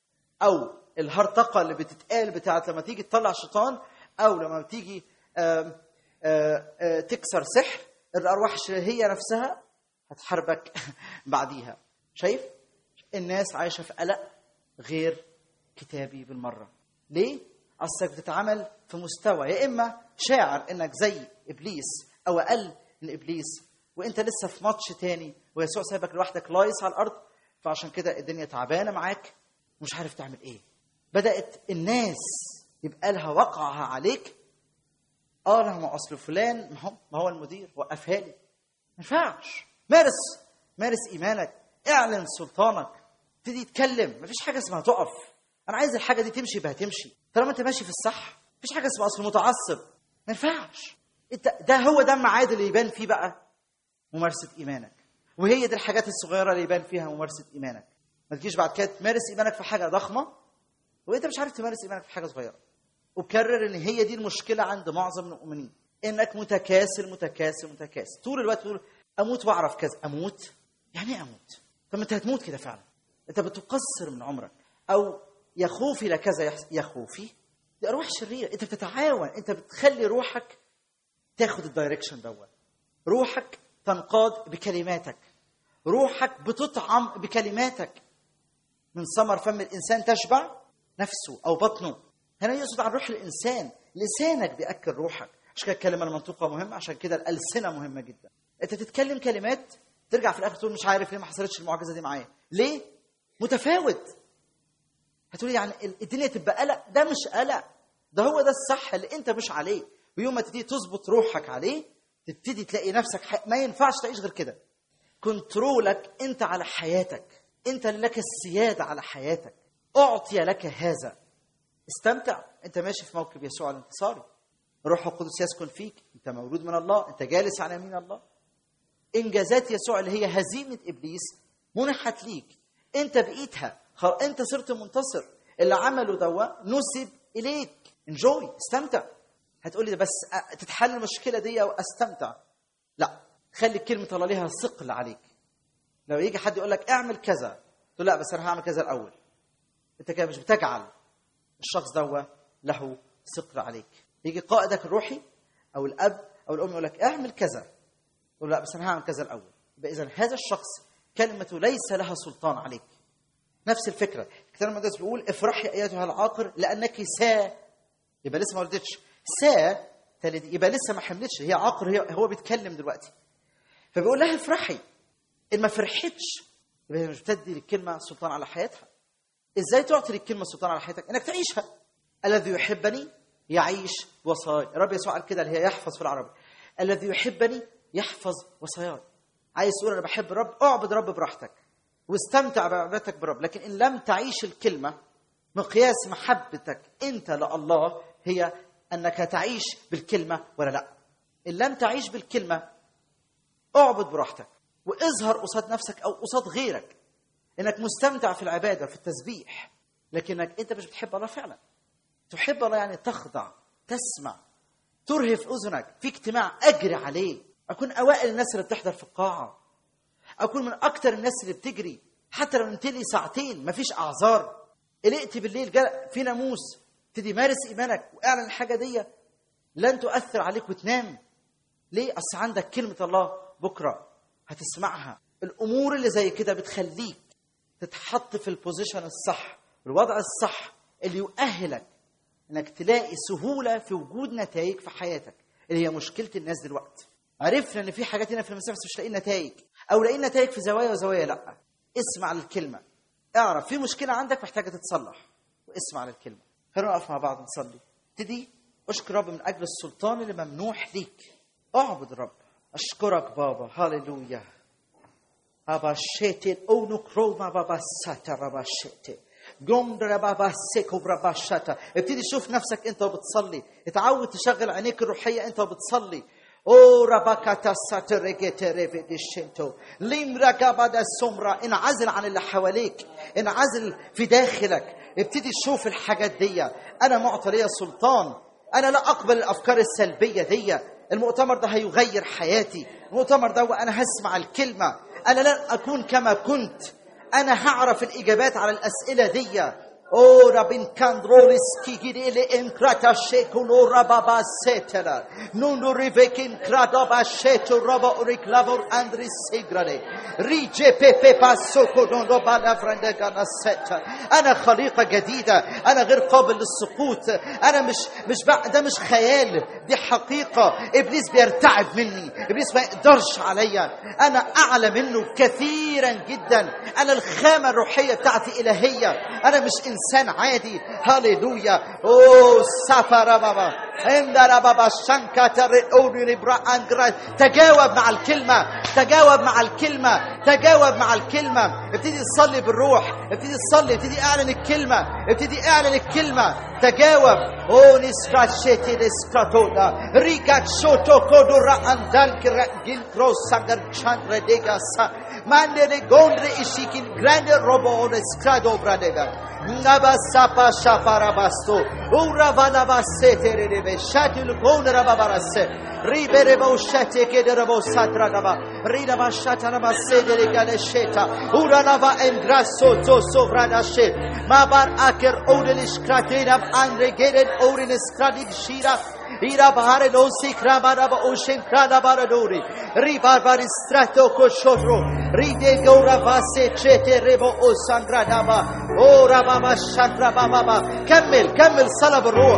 Speaker 2: او الهرطقه اللي بتتقال بتاعت لما تيجي تطلع شيطان او لما تيجي آه، آه، تكسر سحر الارواح هي نفسها هتحاربك بعديها شايف الناس عايشه في قلق غير كتابي بالمره ليه اصلك بتتعامل في مستوى يا اما شاعر انك زي ابليس او اقل من ابليس وانت لسه في ماتش تاني ويسوع سايبك لوحدك لايص على الارض فعشان كده الدنيا تعبانه معاك ومش عارف تعمل ايه بدات الناس يبقى لها وقعها عليك اه لا ما اصل فلان ما هو ما هو المدير وقفها لي ما ينفعش مارس مارس ايمانك اعلن سلطانك ابتدي يتكلم مفيش حاجه اسمها تقف انا عايز الحاجه دي تمشي بها تمشي طالما انت ماشي في الصح مفيش حاجه اسمها اصل متعصب ما ينفعش انت ده هو ده الميعاد اللي يبان فيه بقى ممارسه ايمانك وهي دي الحاجات الصغيره اللي يبان فيها ممارسه ايمانك ما تجيش بعد كده تمارس ايمانك في حاجه ضخمه وانت مش عارف تمارس ايمانك في حاجه صغيره وكرر ان هي دي المشكله عند معظم المؤمنين انك متكاسل متكاسل متكاسل طول الوقت تقول اموت واعرف كذا اموت يعني ايه اموت طب ما انت هتموت كده فعلا انت بتقصر من عمرك او يا خوفي لكذا يحس- يا خوفي دي ارواح شريره انت بتتعاون انت بتخلي روحك تاخد الدايركشن دوت روحك تنقاد بكلماتك روحك بتطعم بكلماتك من ثمر فم الانسان تشبع نفسه او بطنه هنا يقصد عن روح الانسان لسانك بياكل روحك عشان كده الكلمه المنطوقه مهمه عشان كده الالسنه مهمه جدا انت تتكلم كلمات ترجع في الاخر تقول مش عارف ليه ما حصلتش المعجزه دي معايا ليه متفاوت هتقولي يعني ال- الدنيا تبقى قلق ده مش قلق ده هو ده الصح اللي انت مش عليه ويوم ما تبتدي تظبط روحك عليه تبتدي تلاقي نفسك ح... ما ينفعش تعيش غير كده كنترولك انت على حياتك انت اللي لك السياده على حياتك اعطي لك هذا استمتع انت ماشي في موكب يسوع الانتصاري روح القدس يسكن فيك انت مولود من الله انت جالس على يمين الله انجازات يسوع اللي هي هزيمه ابليس منحت ليك انت بقيتها خلاص انت صرت منتصر اللي عمله دوا نسب اليك انجوي استمتع هتقولي ده بس أ- تتحل المشكله دي واستمتع لا خلي كلمه الله ليها ثقل عليك لو يجي حد يقول لك اعمل كذا تقول لا بس انا هعمل كذا الاول انت كده مش بتجعل الشخص دوا له ثقل عليك يجي قائدك الروحي او الاب او الام يقول لك اعمل كذا تقول لا بس انا هعمل كذا الاول يبقى اذا هذا الشخص كلمته ليس لها سلطان عليك نفس الفكره الكتاب المقدس بيقول افرحي ايتها العاقر لانك سا يبقى لسه ما ولدتش سا تلد يبقى لسه ما حملتش هي عاقر هي هو بيتكلم دلوقتي فبيقول لها افرحي ان ما فرحتش يبقى هي مش بتدي للكلمه سلطان على حياتها ازاي تعطي للكلمه سلطان على حياتك انك تعيشها الذي يحبني يعيش وصايا الرب يسوع قال كده اللي هي يحفظ في العربي الذي يحبني يحفظ وصاياي عايز تقول انا بحب الرب اعبد الرب براحتك واستمتع بعبادتك بالرب لكن ان لم تعيش الكلمه مقياس محبتك انت لله هي انك تعيش بالكلمه ولا لا ان لم تعيش بالكلمه اعبد براحتك واظهر قصاد نفسك او قصاد غيرك انك مستمتع في العباده في التسبيح لكنك انت مش بتحب الله فعلا تحب الله يعني تخضع تسمع ترهف اذنك في اجتماع اجري عليه اكون اوائل الناس اللي بتحضر في القاعه اكون من اكتر الناس اللي بتجري حتى لو نمت لي ساعتين مفيش اعذار قلقت بالليل جاء في ناموس تبتدي مارس ايمانك واعلن الحاجه دي لن تؤثر عليك وتنام ليه اصل عندك كلمه الله بكره هتسمعها الامور اللي زي كده بتخليك تتحط في البوزيشن الصح الوضع الصح اللي يؤهلك انك تلاقي سهوله في وجود نتائج في حياتك اللي هي مشكله الناس دلوقتي عرفنا ان في حاجات هنا في المسيح بس مش لاقيين نتائج او لاقيين نتائج في زوايا وزوايا لا اسمع للكلمه اعرف في مشكله عندك محتاجه تتصلح واسمع للكلمه خلينا نقف مع بعض نصلي ابتدي اشكر رب من اجل السلطان اللي ممنوح ليك اعبد الرب اشكرك بابا هاليلويا Baba shete onu kroma baba sata baba shete جمر بابا سيكو برابا شاتا ابتدي شوف نفسك انت وبتصلي اتعود تشغل عينيك الروحيه انت وبتصلي او رباكاتا ساتريجيت ريفيديشنتو ليم رقابة السمرة انعزل عن اللي حواليك انعزل في داخلك ابتدي شوف الحاجات دي انا معطى ليا سلطان انا لا اقبل الافكار السلبيه دي المؤتمر ده هيغير حياتي المؤتمر ده وانا هسمع الكلمه انا لن اكون كما كنت انا هعرف الاجابات على الاسئله دي Ora bin kandrolis kigidele enkrata shekuno rababa setela. Nunu rivekin krada basheto raba uriklavor andris sigrade. Rije pepe pasoko dono bala فرندقنا ستا انا خليقه جديده انا غير قابل للسقوط انا مش مش بع- ده مش خيال دي حقيقه ابليس بيرتعب مني ابليس ما يقدرش عليا انا اعلى منه كثيرا جدا انا الخامه الروحيه بتاعتي الهيه انا مش انسان عادي هاليلويا اوه سافر بابا اندر بابا شانكا تريوني برا انجرا تجاوب مع الكلمه تجاوب مع الكلمه تجاوب مع الكلمه ابتدي تصلي بالروح ابتدي تصلي ابتدي اعلن الكلمه ابتدي اعلن الكلمه تجاوب او نسكا شيتي نسكاتودا ريكا شوتو كودورا اندال جيل كروس سانجر شان رديغا سا ماندري غوندري اشيكين جراند روبو اون سكرادو براديغا نبا سابا شافارا باستو اورا فانا باسيتي ريبي شاتل كونرا باباراسي ribere boshete kedere bosatra daba rida bashata na masedere gale sheta ura lava engrasso to sovrana shet mabar aker odelish kratina andre geren odelish kradik shira Ira bahare lo sikra baraba ocean krana baradori. Ribar baristrato koshotro. Ride gora vase chete rebo o sangradaba. Ora baba shakra baba. كمل كمل صلاه بالروح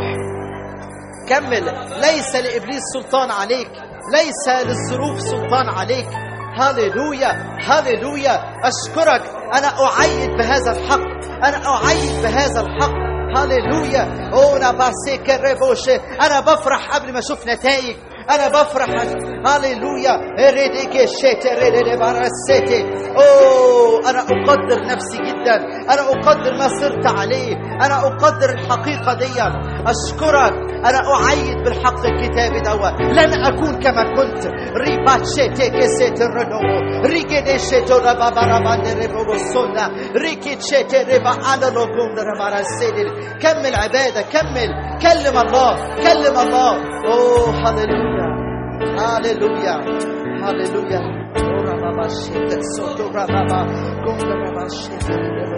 Speaker 2: كمل ليس لابليس سلطان عليك ليس للظروف سلطان عليك هاليلويا هاليلويا اشكرك انا اعيد بهذا الحق انا اعيد بهذا الحق هاليلويا اونا باسيك الريبوشي انا بفرح قبل ما اشوف نتائج انا بفرح هاليلويا ريديكي شيت ريدي باراسيتي اوه انا اقدر نفسي جدا انا اقدر ما صرت عليه انا اقدر الحقيقه دي اشكرك انا اعيد بالحق الكتابي دوا لن اكون كما كنت ريبات شيتي كسيت الرنو ريكي دي شيتو ربا بربان ريبو سونا ريكي شيتي ريبا انا لوكم ربا كمل عباده كمل كلم الله كلم الله اوه هللويا هللويا هللويا ورا بابا شيت سوتو بابا كون بابا شيت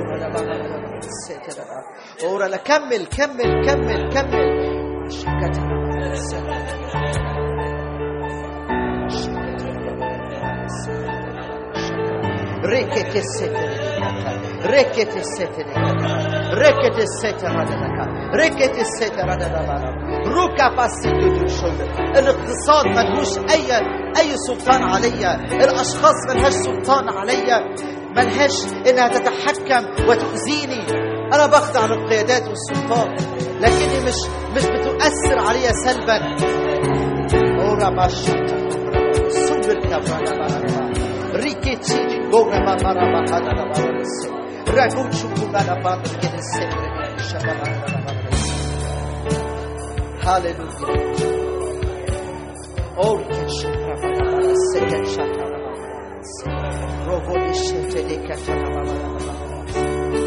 Speaker 2: ورا لا كمل كمل كمل كمل شكت ركت الستر ركت الستر ركت الستر ركت الستر ركع باسيتو تشول الاقتصاد ملهوش اي اي سلطان عليا الاشخاص ملهاش سلطان عليا ملهاش انها تتحكم وتؤذيني انا بخضع للقيادات والسلطات لكني مش مش بتؤثر عليا سلبا اورا باشا سوبر كفانا ريكيتشي غورا ما مرا ما هذا لا بارس راغوت شكونا لا بادر كده سيبر شباب هاليلويا أول كشفنا بابا سكت شاتا بابا روبو إشتة ديكا شاتا بابا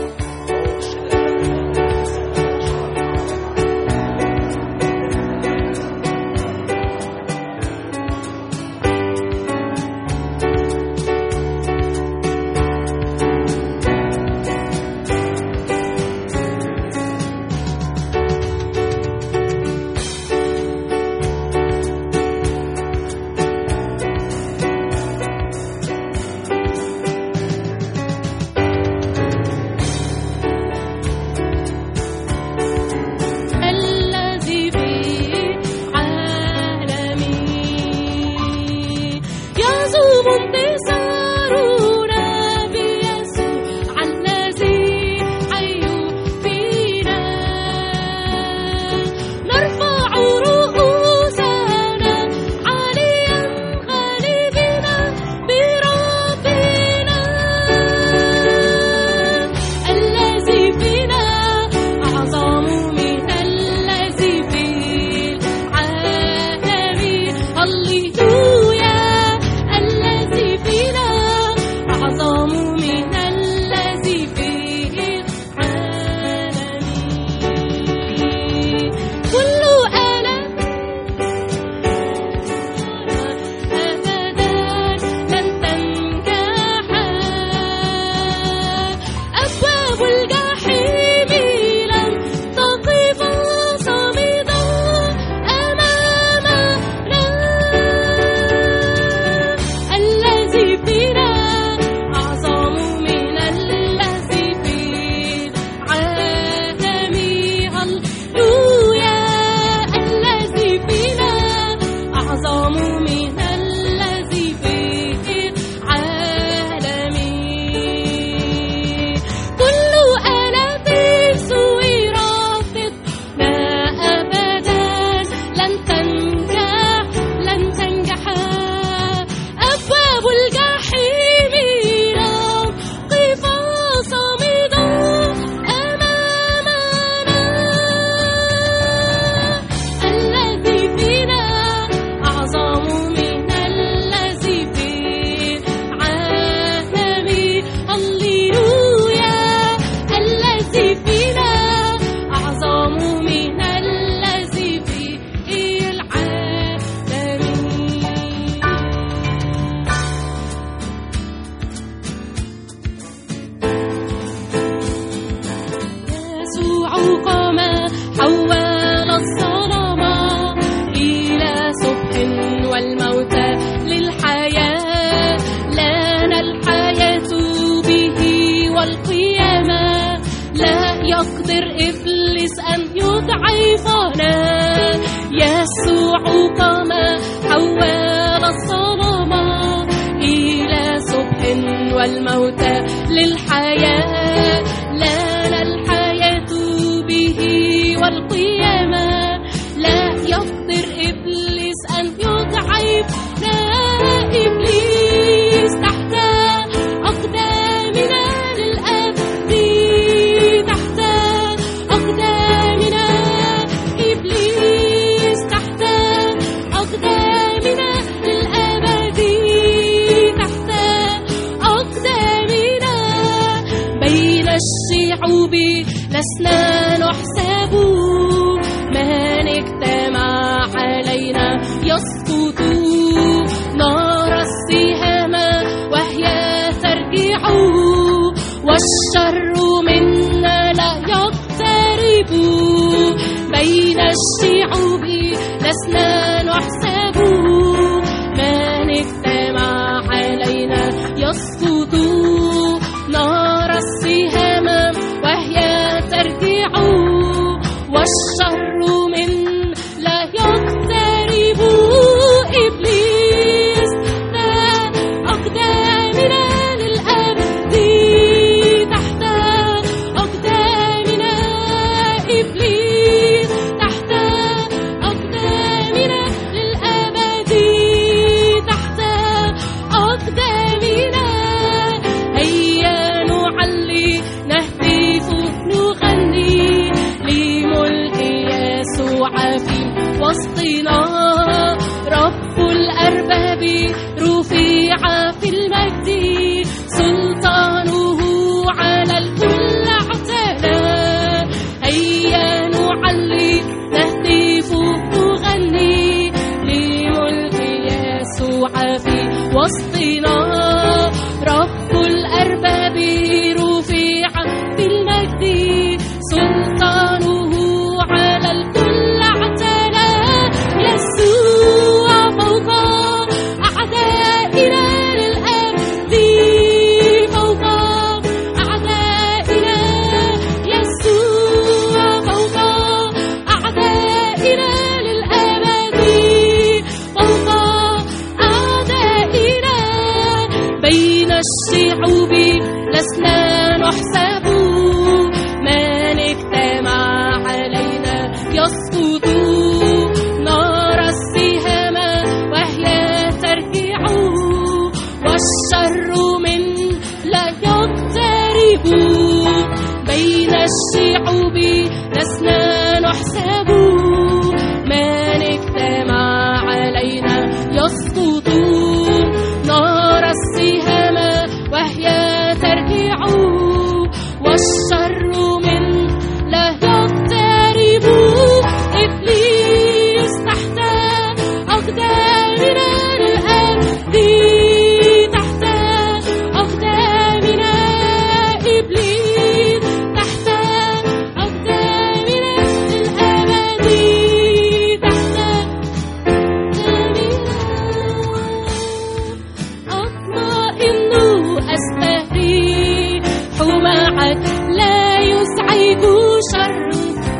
Speaker 1: والموت للحياة لنا الحياة به والقيامة لا يقدر إبليس أن يضعفنا إبليس تحت أقدامنا للأبد تحت أقدامنا إبليس تحت أقدامنا للأبد تحت أقدامنا بين الشعوب لسنا نحسب من اجتمع علينا يسقط نار السهام وهي ترجع والشر منا لا يقترب بين الشعوب لسنا نحسب من اجتمع علينا يسقط نار السهام وهي ترجع والشر من لا يقترب إبليس لا أقدامنا للأبد تحت أقدامنا إبليس تحت أقدامنا للأبد تحت أقدامنا هيا نعلي نهتف نغني لملك يسوع في وسطنا رب الأرباب رفيع في المجد سلطانه على الكل اعتلى هيا نعلي نهتف نغني لملك يسوع في وسطنا رب الأرباب رفيع في المجد سلطانه على الكل اعتلى يسوع فوق أعدائنا للأبد فوق أعدائنا يسوع فوق أعدائنا للأبد فوق أعدائنا بين الشعوب لسنا نحسب من اجتمع علينا يسقط نار السهام وهي ترجع والشر من لا يقترب بين الشعوب لسنا نحسب من اجتمع علينا يسقط نار السهام وهي ترجع والشر من لا يقترب إبليس تحت أقدامنا للأبد تحت أقدامنا إبليس تحت أقدامنا للأبد تحت أطمئن أستريح معك لا يزعج شر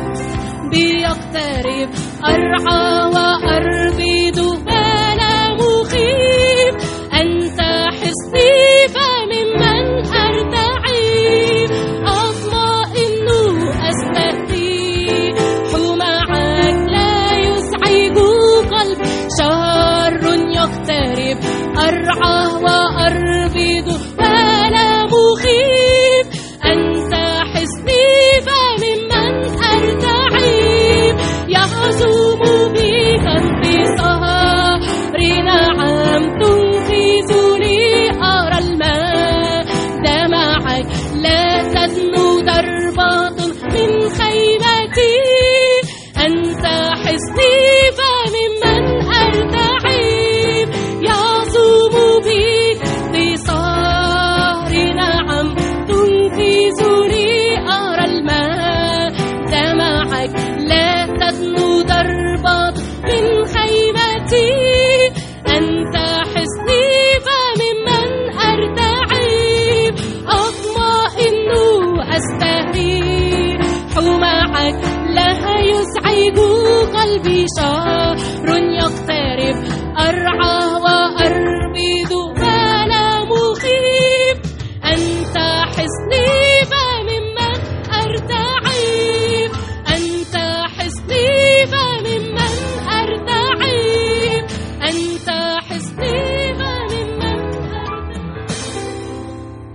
Speaker 1: بيقترب أرعى وأربد فلا مخيف أنت حصني فممن أرتعب أطمئن أستريح معك لا يزعج قلب شر يقترب أرعى وأربد فلا مخيف أنت حصني فممن أرتعب يهزم بك انتصار نعم تنقذني أرى الماء دمعك لا تدنو ضربة من خيمتي أنت حصني فممن أرتعب يعظم بك انتصار نعم تنقذني أرى الماء دمعك لا تدنو ضربة من خيمتي أنت حصني فممن أرتعب أطمئن أستريح معك لا يزعج قلبي شهر يقترب أرعى وأرعى